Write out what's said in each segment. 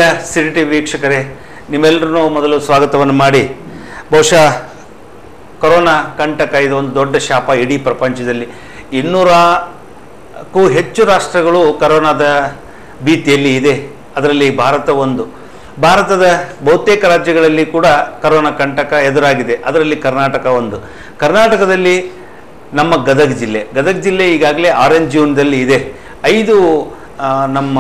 ಸಿರಿ T ವೀಕ್ಷಕರೇ ನಿಮ್ಮೆಲ್ಲರೂ ಮೊದಲು ಸ್ವಾಗತವನ್ನು ಮಾಡಿ ಬಹುಶಃ ಕೊರೋನಾ ಕಂಟಕ ಇದು ಒಂದು ದೊಡ್ಡ ಶಾಪ ಇಡೀ ಪ್ರಪಂಚದಲ್ಲಿ ಇನ್ನೂರಕ್ಕೂ ಹೆಚ್ಚು ರಾಷ್ಟ್ರಗಳು ಕರೋನಾದ ಭೀತಿಯಲ್ಲಿ ಇದೆ ಅದರಲ್ಲಿ ಭಾರತ ಒಂದು ಭಾರತದ ಬಹುತೇಕ ರಾಜ್ಯಗಳಲ್ಲಿ ಕೂಡ ಕರೋನಾ ಕಂಟಕ ಎದುರಾಗಿದೆ ಅದರಲ್ಲಿ ಕರ್ನಾಟಕ ಒಂದು ಕರ್ನಾಟಕದಲ್ಲಿ ನಮ್ಮ ಗದಗ ಜಿಲ್ಲೆ ಗದಗ ಜಿಲ್ಲೆ ಈಗಾಗಲೇ ಆರೆಂಜ್ ಜೂನ್ದಲ್ಲಿ ಇದೆ ಐದು ಆ, ನಮ್ಮ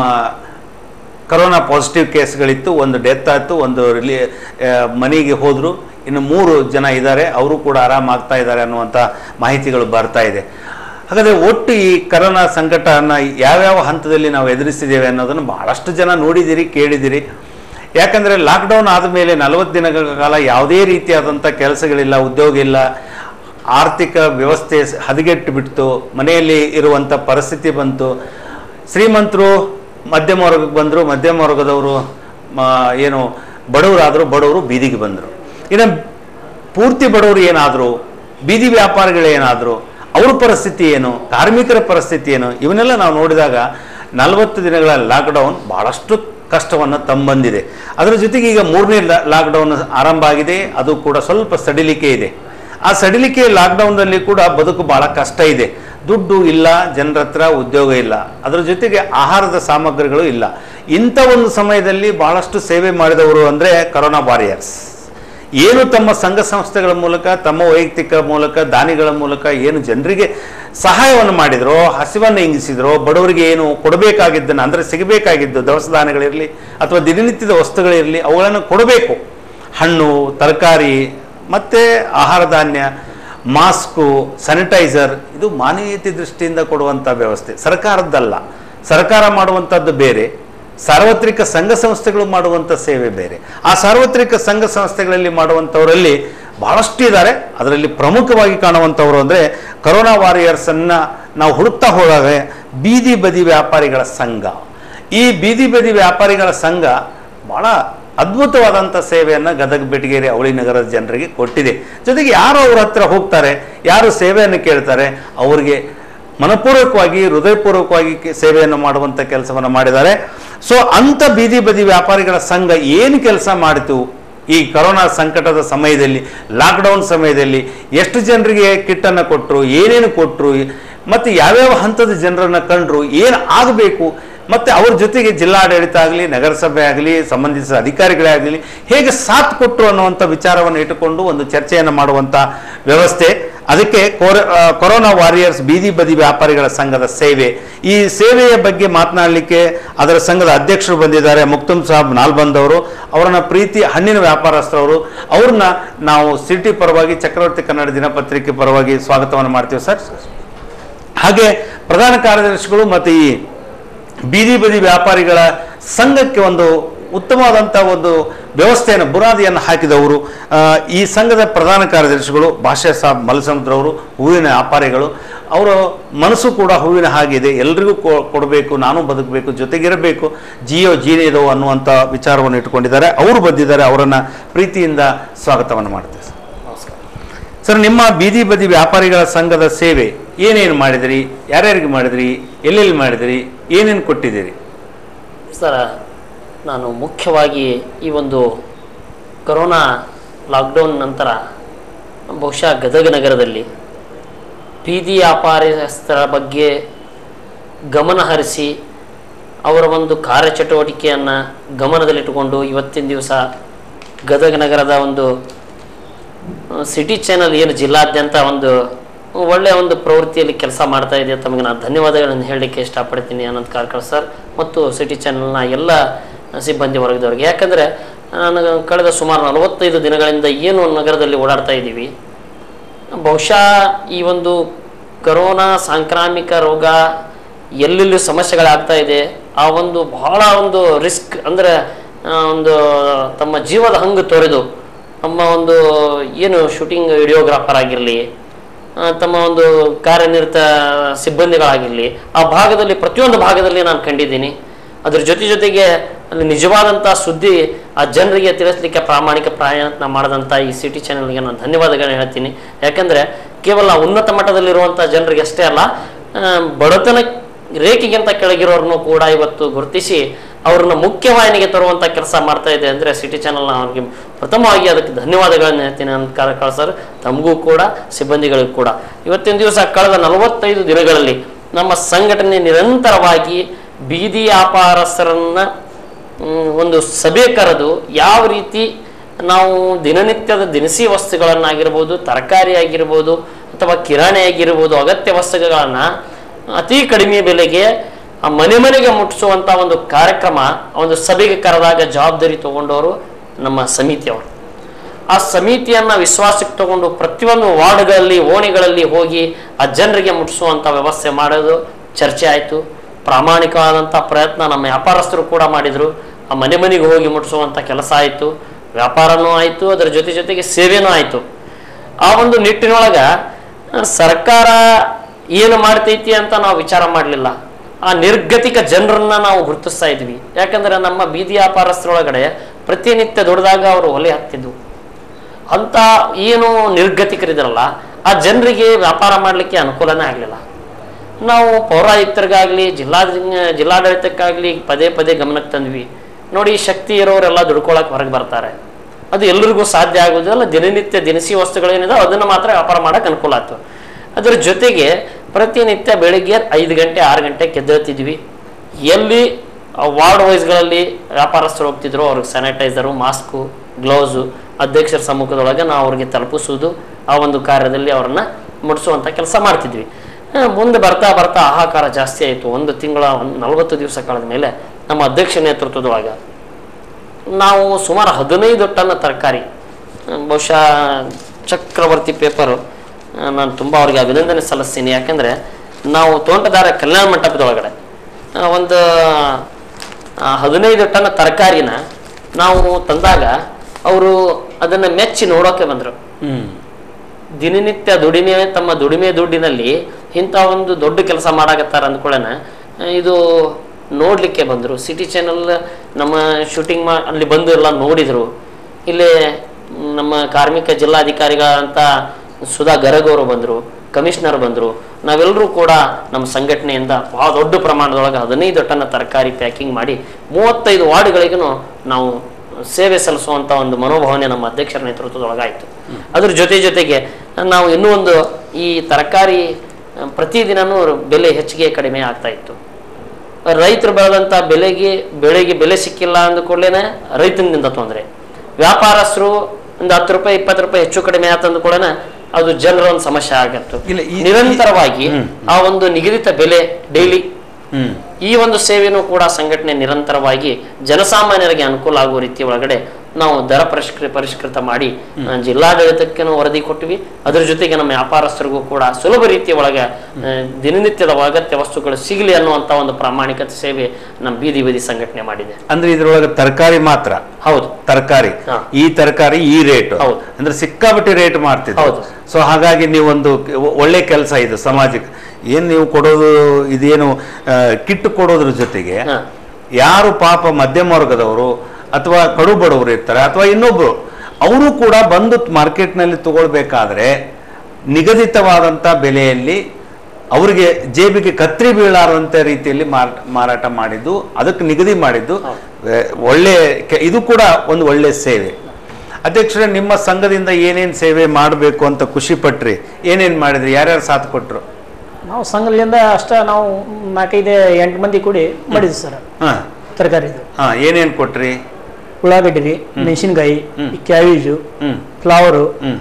ಕರೋನಾ ಪಾಸಿಟಿವ್ ಕೇಸ್ಗಳಿತ್ತು ಒಂದು ಡೆತ್ ಆಯಿತು ಒಂದು ರಿಲಿ ಆ, ಮನೆಗೆ ಹೋದರು ಇನ್ನು ಮೂರು ಜನ ಇದ್ದಾರೆ ಅವರು ಕೂಡ ಆರಾಮಾಗ್ತಾ ಇದ್ದಾರೆ ಅನ್ನುವಂಥ ಮಾಹಿತಿಗಳು ಬರ್ತಾ ಇದೆ ಹಾಗಾದರೆ ಒಟ್ಟು ಈ ಕರೋನಾ ಸಂಕಟನ ಯಾವ್ಯಾವ ಹಂತದಲ್ಲಿ ನಾವು ಎದುರಿಸಿದ್ದೇವೆ ಅನ್ನೋದನ್ನು ಭಾಳಷ್ಟು ಜನ ನೋಡಿದ್ದೀರಿ ಕೇಳಿದ್ದೀರಿ ಯಾಕಂದರೆ ಲಾಕ್ಡೌನ್ ಆದಮೇಲೆ ನಲವತ್ತು ದಿನಗಳ ಕಾಲ ಯಾವುದೇ ರೀತಿಯಾದಂಥ ಕೆಲಸಗಳಿಲ್ಲ ಉದ್ಯೋಗ ಇಲ್ಲ ಆರ್ಥಿಕ ವ್ಯವಸ್ಥೆ ಹದಗೆಟ್ಟು ಬಿಡ್ತು ಮನೆಯಲ್ಲಿ ಇರುವಂಥ ಪರಿಸ್ಥಿತಿ ಬಂತು ಶ್ರೀಮಂತರು ಮಧ್ಯಮ ವರ್ಗಕ್ಕೆ ಬಂದರು ಮಧ್ಯಮ ವರ್ಗದವರು ಮ- ಏನು ಬಡವರಾದರು ಬಡವರು ಬೀದಿಗೆ ಬಂದರು ಇನ್ನು ಪೂರ್ತಿ ಬಡವರು ಏನಾದರು ಬೀದಿ ವ್ಯಾಪಾರಿಗಳೇನಾದರು ಅವ್ರ ಪರಿಸ್ಥಿತಿ ಏನು ಕಾರ್ಮಿಕರ ಪರಿಸ್ಥಿತಿ ಏನು ಇವನ್ನೆಲ್ಲ ನಾವು ನೋಡಿದಾಗ ನಲವತ್ತು ದಿನಗಳ ಲಾಕ್ಡೌನ್ ಭಾಳಷ್ಟು ಕಷ್ಟವನ್ನು ತಂಬಂದಿದೆ ಅದರ ಜೊತೆಗೆ ಈಗ ಮೂರನೇ ಲಾಕ್ಡೌನ್ ಆರಂಭ ಆಗಿದೆ ಅದು ಕೂಡ ಸ್ವಲ್ಪ ಸಡಿಲಿಕೆ ಇದೆ ಆ ಸಡಿಲಿಕೆ ಲಾಕ್ಡೌನ್ನಲ್ಲಿ ಕೂಡ ಬದುಕು ಬಹಳ ಕಷ್ಟ ಇದೆ ದುಡ್ಡು ಇಲ್ಲ ಜನರ ಹತ್ರ ಉದ್ಯೋಗ ಇಲ್ಲ ಅದರ ಜೊತೆಗೆ ಆಹಾರದ ಸಾಮಗ್ರಿಗಳು ಇಲ್ಲ ಇಂಥ ಒಂದು ಸಮಯದಲ್ಲಿ ಬಹಳಷ್ಟು ಸೇವೆ ಮಾಡಿದವರು ಅಂದರೆ ಕರೋನಾ ವಾರಿಯರ್ಸ್ ಏನು ತಮ್ಮ ಸಂಘ ಸಂಸ್ಥೆಗಳ ಮೂಲಕ ತಮ್ಮ ವೈಯಕ್ತಿಕ ಮೂಲಕ ದಾನಿಗಳ ಮೂಲಕ ಏನು ಜನರಿಗೆ ಸಹಾಯವನ್ನು ಮಾಡಿದ್ರೋ ಹಸಿವನ್ನು ಇಂಗಿಸಿದ್ರೋ ಬಡವರಿಗೆ ಏನು ಕೊಡಬೇಕಾಗಿದ್ದನ್ನು ಅಂದರೆ ಸಿಗಬೇಕಾಗಿದ್ದು ದವಸ ಧಾನ್ಯಗಳಿರಲಿ ಅಥವಾ ದಿನನಿತ್ಯದ ವಸ್ತುಗಳಿರಲಿ ಅವುಗಳನ್ನು ಕೊಡಬೇಕು ಹಣ್ಣು ತರಕಾರಿ ಮತ್ತು ಆಹಾರ ಧಾನ್ಯ ಮಾಸ್ಕು ಸ್ಯಾನಿಟೈಸರ್ ಇದು ಮಾನವೀಯತೆ ದೃಷ್ಟಿಯಿಂದ ಕೊಡುವಂಥ ವ್ಯವಸ್ಥೆ ಸರ್ಕಾರದ್ದಲ್ಲ ಸರ್ಕಾರ ಮಾಡುವಂಥದ್ದು ಬೇರೆ ಸಾರ್ವತ್ರಿಕ ಸಂಘ ಸಂಸ್ಥೆಗಳು ಮಾಡುವಂಥ ಸೇವೆ ಬೇರೆ ಆ ಸಾರ್ವತ್ರಿಕ ಸಂಘ ಸಂಸ್ಥೆಗಳಲ್ಲಿ ಮಾಡುವಂಥವರಲ್ಲಿ ಬಹಳಷ್ಟು ಇದ್ದಾರೆ ಅದರಲ್ಲಿ ಪ್ರಮುಖವಾಗಿ ಕಾಣುವಂಥವ್ರು ಅಂದರೆ ಕರೋನಾ ವಾರಿಯರ್ಸನ್ನು ನಾವು ಹುಡುಕ್ತಾ ಹೋದಾಗ ಬೀದಿ ಬದಿ ವ್ಯಾಪಾರಿಗಳ ಸಂಘ ಈ ಬೀದಿ ಬದಿ ವ್ಯಾಪಾರಿಗಳ ಸಂಘ ಭಾಳ ಅದ್ಭುತವಾದಂಥ ಸೇವೆಯನ್ನು ಗದಗ ಬೆಟಗೇರಿ ಅವಳಿ ನಗರದ ಜನರಿಗೆ ಕೊಟ್ಟಿದೆ ಜೊತೆಗೆ ಯಾರು ಅವ್ರ ಹತ್ರ ಹೋಗ್ತಾರೆ ಯಾರು ಸೇವೆಯನ್ನು ಕೇಳ್ತಾರೆ ಅವರಿಗೆ ಮನಪೂರ್ವಕವಾಗಿ ಹೃದಯಪೂರ್ವಕವಾಗಿ ಕೆ- ಸೇವೆಯನ್ನು ಮಾಡುವಂಥ ಕೆಲಸವನ್ನು ಮಾಡಿದ್ದಾರೆ ಸೊ ಅಂಥ ಬೀದಿ ಬದಿ ವ್ಯಾಪಾರಿಗಳ ಸಂಘ ಏನು ಕೆಲಸ ಮಾಡಿತು ಈ ಕರೋನಾ ಸಂಕಟದ ಸಮಯದಲ್ಲಿ ಲಾಕ್ಡೌನ್ ಸಮಯದಲ್ಲಿ ಎಷ್ಟು ಜನರಿಗೆ ಕಿಟ್ಟನ್ನು ಕೊಟ್ಟರು ಏನೇನು ಕೊಟ್ಟರು ಮತ್ತು ಯಾವ್ಯಾವ ಹಂತದ ಜನರನ್ನು ಕಂಡ್ರು ಏನು ಆಗಬೇಕು ಮತ್ತು ಅವ್ರ ಜೊತೆಗೆ ಜಿಲ್ಲಾಡಳಿತ ಆಗಲಿ ನಗರಸಭೆ ಆಗಲಿ ಸಂಬಂಧಿಸಿದ ಅಧಿಕಾರಿಗಳೇ ಆಗಲಿ ಹೇಗೆ ಸಾಥ್ ಕೊಟ್ಟರು ಅನ್ನುವಂಥ ವಿಚಾರವನ್ನು ಇಟ್ಟುಕೊಂಡು ಒಂದು ಚರ್ಚೆಯನ್ನು ಮಾಡುವಂಥ ವ್ಯವಸ್ಥೆ ಅದಕ್ಕೆ ಕೊರ- ಆ, ಕೊರೋನಾ ವಾರಿಯರ್ಸ್ ಬೀದಿ ಬದಿ ವ್ಯಾಪಾರಿಗಳ ಸಂಘದ ಸೇವೆ ಈ ಸೇವೆಯ ಬಗ್ಗೆ ಮಾತನಾಡಲಿಕ್ಕೆ ಅದರ ಸಂಘದ ಅಧ್ಯಕ್ಷರು ಬಂದಿದ್ದಾರೆ ಮುಕ್ತುಮ್ ಸಾಬ್ ನಾಲ್ಬಂದ್ ಅವರು ಅವರನ್ನ ಪ್ರೀತಿ ಹಣ್ಣಿನ ವ್ಯಾಪಾರಸ್ಥರವರು ಅವ್ರನ್ನ ನಾವು ಸಿಟಿ ಪರವಾಗಿ ಚಕ್ರವರ್ತಿ ಕನ್ನಡ ದಿನಪತ್ರಿಕೆ ಪರವಾಗಿ ಸ್ವಾಗತವನ್ನು ಮಾಡ್ತೀವಿ ಸರ್ ಹಾಗೆ ಪ್ರಧಾನ ಕಾರ್ಯದರ್ಶಿಗಳು ಮತ್ತು ಈ ಬೀದಿ ಬದಿ ವ್ಯಾಪಾರಿಗಳ ಸಂಘಕ್ಕೆ ಒಂದು ಉತ್ತಮವಾದಂಥ ಒಂದು ವ್ಯವಸ್ಥೆಯನ್ನು ಬುನಾದಿಯನ್ನು ಹಾಕಿದವರು ಆ, ಈ ಸಂಘದ ಪ್ರಧಾನ ಕಾರ್ಯದರ್ಶಿಗಳು ಭಾಷಾ ಸಾಬ್ ಮಲಸಮುದ್ರವರು ಹೂವಿನ ವ್ಯಾಪಾರಿಗಳು ಅವರ ಮನಸ್ಸು ಕೂಡ ಹೂವಿನ ಹಾಗಿದೆ ಎಲ್ರಿಗೂ ಕೊ- ಕೊಡಬೇಕು ನಾನು ಬದುಕಬೇಕು ಜೊತೆಗಿರಬೇಕು ಜಿಯೋ ಜೀನೇದೋ ಅನ್ನುವಂಥ ವಿಚಾರವನ್ನು ಇಟ್ಕೊಂಡಿದ್ದಾರೆ ಅವರು ಬಂದಿದ್ದಾರೆ ಅವರನ್ನು ಪ್ರೀತಿಯಿಂದ ಸ್ವಾಗತವನ್ನು ಮಾಡ್ತೇವೆ ಸರ್. ಸರ್ ನಿಮ್ಮ ಬೀದಿ ಬದಿ ವ್ಯಾಪಾರಿಗಳ ಸಂಘದ ಸೇವೆ ಏನೇನು ಮಾಡಿದಿರಿ ಯಾರ್ಯಾರಿಗೆ ಮಾಡಿದಿರಿ ಎಲ್ಲೆಲ್ಲಿ ಮಾಡಿದಿರಿ ಏನೇನು ಕೊಟ್ಟಿದ್ದೀರಿ ಸರ ನಾನು ಮುಖ್ಯವಾಗಿ ಈ ಒಂದು ಕೊರೋನಾ ಲಾಕ್ಡೌನ್ ನಂತರ ಬಹುಶಃ ಗದಗ ನಗರದಲ್ಲಿ ಬೀದಿ ವ್ಯಾಪಾರಸ್ಥರ ಬಗ್ಗೆ ಗಮನ ಹರಿಸಿ ಅವರ ಒಂದು ಕಾರ್ಯಚಟುವಟಿಕೆಯನ್ನು ಗಮನದಲ್ಲಿಟ್ಟುಕೊಂಡು ಇವತ್ತಿನ ದಿವಸ ಗದಗ ನಗರದ ಒಂದು ಸಿಟಿ ಚಾನಲ್ ಏನು ಜಿಲ್ಲಾದ್ಯಂತ ಒಂದು ಒಳ್ಳೆಯ ಒಂದು ಪ್ರವೃತ್ತಿಯಲ್ಲಿ ಕೆಲಸ ಮಾಡ್ತಾ ಇದೆ ತಮಗೆ ನಾನು ಧನ್ಯವಾದಗಳನ್ನು ಹೇಳಲಿಕ್ಕೆ ಇಷ್ಟಪಡ್ತೀನಿ ಅನಂತ್ ಕಾರ್ಕಳ ಸರ್ ಮತ್ತು ಸಿಟಿ ಚಾನಲ್ನ ಎಲ್ಲ ಸಿಬ್ಬಂದಿ ವರ್ಗದವರಿಗೆ ಯಾಕಂದರೆ ನಾನು ಕಳೆದ ಸುಮಾರು ನಲವತ್ತೈದು ದಿನಗಳಿಂದ ಏನು ನಗರದಲ್ಲಿ ಓಡಾಡ್ತಾ ಇದ್ದೀವಿ ಬಹುಶಃ ಈ ಒಂದು ಕರೋನಾ ಸಾಂಕ್ರಾಮಿಕ ರೋಗ ಎಲ್ಲೆಲ್ಲಿ ಸಮಸ್ಯೆಗಳಾಗ್ತಾ ಇದೆ ಆ ಒಂದು ಬಹಳ ಒಂದು ರಿಸ್ಕ್ ಅಂದರೆ ಆ, ಒಂದು ತಮ್ಮ ಜೀವದ ಹಂಗು ತೊರೆದು ನಮ್ಮ ಒಂದು ಏನು ಶೂಟಿಂಗ್ ವಿಡಿಯೋಗ್ರಾಫರ್ ಆಗಿರಲಿ ತಮ್ಮ ಒಂದು ಕಾರ್ಯನಿರತ ಸಿಬ್ಬಂದಿಗಳಾಗಿರಲಿ ಆ ಭಾಗದಲ್ಲಿ ಪ್ರತಿಯೊಂದು ಭಾಗದಲ್ಲಿ ನಾನು ಕಂಡಿದ್ದೀನಿ ಅದ್ರ ಜೊತೆ ಜೊತೆಗೆ ಅಲ್ಲಿ ನಿಜವಾದಂಥ ಸುದ್ದಿ ಆ ಜನರಿಗೆ ತಿಳಿಸ್ಲಿಕ್ಕೆ ಪ್ರಾಮಾಣಿಕ ಪ್ರಯತ್ನ ಮಾಡಿದಂಥ ಈ ಸಿಟಿ ಚಾನೆಲ್ಗೆ ನಾನು ಧನ್ಯವಾದಗಳನ್ನ ಹೇಳ್ತೀನಿ ಯಾಕಂದರೆ ಕೇವಲ ಉನ್ನತ ಮಟ್ಟದಲ್ಲಿರುವಂಥ ಜನರಿಗೆ ಅಷ್ಟೇ ಅಲ್ಲ ಆ, ಬಡತನ ರೇಖೆಗಿಂತ ಕೆಳಗಿರೋರನ್ನು ಕೂಡ ಇವತ್ತು ಗುರುತಿಸಿ ಅವ್ರನ್ನ ಮುಖ್ಯವಾಹಿನಿಗೆ ತರುವಂತ ಕೆಲಸ ಮಾಡ್ತಾ ಇದೆ ಅಂದ್ರೆ ಸಿಟಿ ಚಾನೆಲ್ ಅವ್ರಿಗೆ ಪ್ರಥಮವಾಗಿ ಅದಕ್ಕೆ ಧನ್ಯವಾದಗಳನ್ನ ಹೇಳ್ತೀನಿ ಅಂತ ಕಳ- ಕಳ್ಸರ್ ತಮಗೂ ಕೂಡ ಸಿಬ್ಬಂದಿಗಳಿಗೂ ಕೂಡ ಇವತ್ತಿನ ದಿವಸ ಕಳೆದ ನಲವತ್ತೈದು ದಿನಗಳಲ್ಲಿ ನಮ್ಮ ಸಂಘಟನೆ ನಿರಂತರವಾಗಿ ಬೀದಿ ವ್ಯಾಪಾರಸ್ಥರನ್ನ ಮ್, ಒಂದು ಸಭೆ ಕರೆದು ಯಾವ ರೀತಿ ನಾವು ದಿನನಿತ್ಯದ ದಿನಸಿ ವಸ್ತುಗಳನ್ನಾಗಿರ್ಬೋದು ತರಕಾರಿ ಆಗಿರ್ಬೋದು ಅಥವಾ ಕಿರಾಣಿ ಆಗಿರ್ಬೋದು ಅಗತ್ಯ ವಸ್ತುಗಳನ್ನ ಅತಿ ಕಡಿಮೆ ಬೆಲೆಗೆ ಆ ಮನೆ ಮನೆಗೆ ಮುಟ್ಟಿಸುವಂತ ಒಂದು ಕಾರ್ಯಕ್ರಮ ಒಂದು ಸಭೆಗೆ ಕರೆದಾಗ ಜವಾಬ್ದಾರಿ ತಗೊಂಡವರು ನಮ್ಮ ಸಮಿತಿಯವರು ಆ ಸಮಿತಿಯನ್ನ ವಿಶ್ವಾಸಕ್ಕೆ ತಗೊಂಡು ಪ್ರತಿಯೊಂದು ವಾರ್ಡ್ಗಳಲ್ಲಿ ಓಣಿಗಳಲ್ಲಿ ಹೋಗಿ ಆ ಜನರಿಗೆ ಮುಟ್ಟಿಸುವಂತ ವ್ಯವಸ್ಥೆ ಮಾಡೋದು ಚರ್ಚೆ ಆಯಿತು ಪ್ರಾಮಾಣಿಕವಾದಂಥ ಪ್ರಯತ್ನ ನಮ್ಮ ವ್ಯಾಪಾರಸ್ಥರು ಕೂಡ ಮಾಡಿದರು ಆ ಮನೆ ಮನೆಗೆ ಹೋಗಿ ಮುಟ್ಟಿಸುವಂಥ ಕೆಲಸ ಆಯಿತು ವ್ಯಾಪಾರನೂ ಆಯಿತು ಅದರ ಜೊತೆ ಜೊತೆಗೆ ಸೇವೆನೂ ಆಯಿತು ಆ ಒಂದು ನಿಟ್ಟಿನೊಳಗ ಆ, ಸರ್ಕಾರ ಏನು ಮಾಡ್ತೈತಿ ಅಂತ ನಾವು ವಿಚಾರ ಮಾಡಲಿಲ್ಲ ಆ ನಿರ್ಗತಿಕ ಜನರನ್ನ ನಾವು ಗುರುತಿಸ್ತಾ ಇದ್ವಿ ಯಾಕಂದ್ರೆ ನಮ್ಮ ಬೀದಿ ವ್ಯಾಪಾರಸ್ಥರೊಳಗಡೆ ಪ್ರತಿನಿತ್ಯ ದುಡಿದಾಗ ಅವರು ಒಲೆ ಹತ್ತಿದ್ವು ಅಂತ ಏನು ನಿರ್ಗತಿಕರಿದ್ರಲ್ಲ ಆ ಜನರಿಗೆ ವ್ಯಾಪಾರ ಮಾಡಲಿಕ್ಕೆ ಅನುಕೂಲನೇ ಆಗಲಿಲ್ಲ ನಾವು ಪೌರಾಯುಕ್ತರಿಗಾಗಲಿ ಜಿಲ್ಲಾ ಜಿಲ್ಲಾಡಳಿತಕ್ಕಾಗಲಿ ಪದೇ ಪದೇ ಗಮನಕ್ಕೆ ತಂದ್ವಿ ನೋಡಿ ಶಕ್ತಿ ಇರೋರೆಲ್ಲ ದುಡ್ಕೊಳಕ್ಕೆ ಹೊರಗೆ ಬರ್ತಾರೆ ಅದು ಎಲ್ರಿಗೂ ಸಾಧ್ಯ ಆಗೋದಿಲ್ಲ ದಿನನಿತ್ಯ ದಿನಸಿ ವಸ್ತುಗಳೇನಿದೆ ಅದನ್ನು ಮಾತ್ರ ವ್ಯಾಪಾರ ಮಾಡಕ್ಕೆ ಅನುಕೂಲ ಆಯ್ತು ಅದರ ಜೊತೆಗೆ ಪ್ರತಿನಿತ್ಯ ಬೆಳಿಗ್ಗೆ ಐದು ಗಂಟೆ ಆರು ಗಂಟೆ ಎದ್ದೇಳ್ತಿದ್ವಿ ಎಲ್ಲಿ ವಾರ್ಡ್ ವೈಸ್ಗಳಲ್ಲಿ ವ್ಯಾಪಾರಸ್ಥರು ಹೋಗ್ತಿದ್ರು ಅವ್ರಿಗೆ ಸ್ಯಾನಿಟೈಸರು ಮಾಸ್ಕು ಗ್ಲೌಸು ಅಧ್ಯಕ್ಷರ ಸಮ್ಮುಖದೊಳಗೆ ನಾವು ಅವ್ರಿಗೆ ತಲುಪಿಸುವುದು ಆ ಒಂದು ಕಾರ್ಯದಲ್ಲಿ ಅವರನ್ನ ಮುಟ್ಟಿಸುವಂಥ ಕೆಲಸ ಮಾಡ್ತಿದ್ವಿ ಆ, ಮುಂದೆ ಬರ್ತಾ ಬರ್ತಾ ಆಹಾಕಾರ ಜಾಸ್ತಿ ಆಯಿತು ಒಂದು ತಿಂಗಳ ಒಂದು ನಲವತ್ತು ದಿವಸ ಕಳೆದ ಮೇಲೆ ನಮ್ಮ ಅಧ್ಯಕ್ಷ ನೇತೃತ್ವದೊಳಗೆ ನಾವು ಸುಮಾರು ಹದಿನೈದು ಟನ್ ತರಕಾರಿ ಬಹುಶಃ ಚಕ್ರವರ್ತಿ ಪೇಪರು ನಾನು ತುಂಬ ಅವ್ರಿಗೆ ಅಭಿನಂದನೆ ಸಲ್ಲಿಸ್ತೀನಿ ಯಾಕಂದರೆ ನಾವು ತೋಂಟದಾರ ಕಲ್ಯಾಣ ಮಂಟಪದೊಳಗಡೆ ಆ, ಒಂದು ಆ, ಹದಿನೈದು ಟನ್ ತರಕಾರಿನ ನಾವು ತಂದಾಗ ಅವರು ಅದನ್ನು ಮೆಚ್ಚಿ ನೋಡೋಕೆ ಬಂದರು ಹ್ಮ್ ದಿನನಿತ್ಯ ದುಡಿಮೆ ತಮ್ಮ ದುಡಿಮೆ ದುಡ್ಡಿನಲ್ಲಿ ಇಂಥ ಒಂದು ದೊಡ್ಡ ಕೆಲಸ ಮಾಡಾಕತ್ತಾರ ಅಂದ್ಕೊಳ್ಳೋಣ ಇದು ನೋಡಲಿಕ್ಕೆ ಬಂದರು ಸಿಟಿ ಚಾನೆಲ್ ನಮ್ಮ ಶೂಟಿಂಗ್ ಮಾ ಅಲ್ಲಿ ಬಂದು ಎಲ್ಲ ನೋಡಿದರು ಇಲ್ಲಿ ಮ್, ನಮ್ಮ ಕಾರ್ಮಿಕ ಜಿಲ್ಲಾಧಿಕಾರಿಗಳಂತ ಸುಧಾ ಗರಗ್ ಅವರು ಬಂದರು ಕಮಿಷನರ್ ಬಂದರು ನಾವೆಲ್ಲರೂ ಕೂಡ ನಮ್ಮ ಸಂಘಟನೆಯಿಂದ ಬಹಳ ದೊಡ್ಡ ಪ್ರಮಾಣದೊಳಗೆ ಹದಿನೈದು ಟನ್ ತರಕಾರಿ ಪ್ಯಾಕಿಂಗ್ ಮಾಡಿ ಮೂವತ್ತೈದು ವಾರ್ಡ್ಗಳಿಗೂ ನಾವು ಸೇವೆ ಸಲ್ಲಿಸುವಂತ ಒಂದು ಮನೋಭಾವನೆ ನಮ್ಮ ಅಧ್ಯಕ್ಷರ ನೇತೃತ್ವದೊಳಗಾಯಿತು ಅದ್ರ ಜೊತೆ ಜೊತೆಗೆ ನಾವು ಇನ್ನೂ ಒಂದು ಈ ತರಕಾರಿ ಆ, ಪ್ರತಿದಿನನೂ ಬೆಲೆ ಹೆಚ್ಚಿಗೆ ಕಡಿಮೆ ಆಗ್ತಾ ಇತ್ತು ರೈತರು ಬೆಳೆದಂತ ಬೆಲೆಗೆ ಬೆಳೆಗೆ ಬೆಲೆ ಸಿಕ್ಕಿಲ್ಲ ಅಂದ ಕೂಡಲೇ ರೈತನಿಂದ ತೊಂದರೆ ವ್ಯಾಪಾರಸ್ಥರು ಒಂದು ಹತ್ತು ರೂಪಾಯಿ ಇಪ್ಪತ್ತು ರೂಪಾಯಿ ಹೆಚ್ಚು ಕಡಿಮೆ ಆಯ್ತು ಅಂದ ಕೂಡಲೇ ಅದು ಜನರ ಒಂದು ಸಮಸ್ಯೆ ಆಗತ್ತು ಇಲ್ಲ, ಈ- ನಿರಂತರವಾಗಿ ಹ್ಮ್. ಆ ಒಂದು ನಿಗದಿತ ಬೆಲೆ ಡೈಲಿ ಹ್ಮ್ ಈ ಒಂದು ಸೇವೆನೂ ಕೂಡ ಸಂಘಟನೆ ನಿರಂತರವಾಗಿ ಜನಸಾಮಾನ್ಯರಿಗೆ ಅನುಕೂಲ ಆಗುವ ರೀತಿ ಒಳಗಡೆ ನಾವು ದರ ಪರಿಷ್ಕೃ ಪರಿಷ್ಕೃತ ಮಾಡಿ ಆ, ಜಿಲ್ಲಾಡಳಿತಕ್ಕೆ ವರದಿ ಕೊಟ್ವಿ ಅದ್ರ ಜೊತೆಗೆ ನಮ್ಮ ವ್ಯಾಪಾರಸ್ಥರಿಗೂ ಕೂಡ ಸುಲಭ ರೀತಿಯ ಒಳಗೆ ಆ, ದಿನನಿತ್ಯದ ಅಗತ್ಯ ವಸ್ತುಗಳು ಸಿಗಲಿ ಅನ್ನುವಂತ ಒಂದು ಪ್ರಾಮಾಣಿಕತೆ ಸೇವೆ ನಮ್ಮ ಬೀದಿ ಬೀದಿ ಸಂಘಟನೆ ಮಾಡಿದೆ ಅಂದ್ರೆ ಇದ್ರೊಳಗೆ ತರಕಾರಿ ಮಾತ್ರ ಹೌದು ತರಕಾರಿ ಹಾ. ಈ ತರಕಾರಿ ಈ ರೇಟ್ ಹೌದು. ಅಂದ್ರೆ ಸಿಕ್ಕಾಪಟ್ಟೆ ರೇಟ್ ಮಾಡ್ತಿದ್ರು ಹೌದು. ಸೊ ಹಾಗಾಗಿ ನೀವೊಂದು ಕ- ಒಳ್ಳೆ ಕೆಲಸ ಇದು ಸಮಾಜಕ್ಕೆ ಏನ್ ನೀವು ಕೊಡೋದು ಇದೇನು ಆ, ಕಿಟ್ ಕೊಡೋದ್ರ ಜೊತೆಗೆ ಹಾ. ಯಾರು ಪಾಪ ಮಧ್ಯಮ ವರ್ಗದವರು ಅಥವಾ ಕಡು ಬಡವರು ಇರ್ತಾರೆ ಅಥವಾ ಇನ್ನೊಬ್ರು ಅವರು ಕೂಡ ಬಂದು ಮಾರ್ಕೆಟ್ನಲ್ಲಿ ತಗೊಳ್ಬೇಕಾದ್ರೆ ನಿಗದಿತವಾದಂಥ ಬೆಲೆಯಲ್ಲಿ ಅವರಿಗೆ ಜೇಬಿಗೆ ಕತ್ರಿ ಬೀಳಾರಂತ ರೀತಿಯಲ್ಲಿ ಮಾರ- ಮಾರಾಟ ಮಾಡಿದ್ದು ಅದಕ್ಕೆ ನಿಗದಿ ಮಾಡಿದ್ದು ಆ, ಒಳ್ಳೆ ಕೆ- ಇದು ಕೂಡ ಒಂದು ಒಳ್ಳೆ ಸೇವೆ ಅಧ್ಯಕ್ಷರೇ ನಿಮ್ಮ ಸಂಘದಿಂದ ಏನೇನು ಸೇವೆ ಮಾಡಬೇಕು ಅಂತ ಖುಷಿ ಪಟ್ರಿ ಏನೇನು ಮಾಡಿದ್ರಿ ಯಾರ್ಯಾರು ಸಾಥ್ ಕೊಟ್ರು ನಾವು ಸಂಘದಿಂದ ಅಷ್ಟ ನಾವು ನಾಲ್ಕೈದು ಎಂಟು ಮಂದಿ ಕೂಡಿ ಮಾಡಿದ್ವಿ ಸರ್ ಹಾ ತರಕಾರಿದು ಹಾ ಏನೇನು ಕೊಟ್ರಿ ಉಳ್ಳಾಗಡ್ಡಿ ರೀ ಮೆಣಸಿನ್ಕಾಯಿ ಹ್ಮ್. ಕ್ಯಾಬೇಜು ಹ್ಮ್ ಫ್ಲವರು ಹ್ಮ್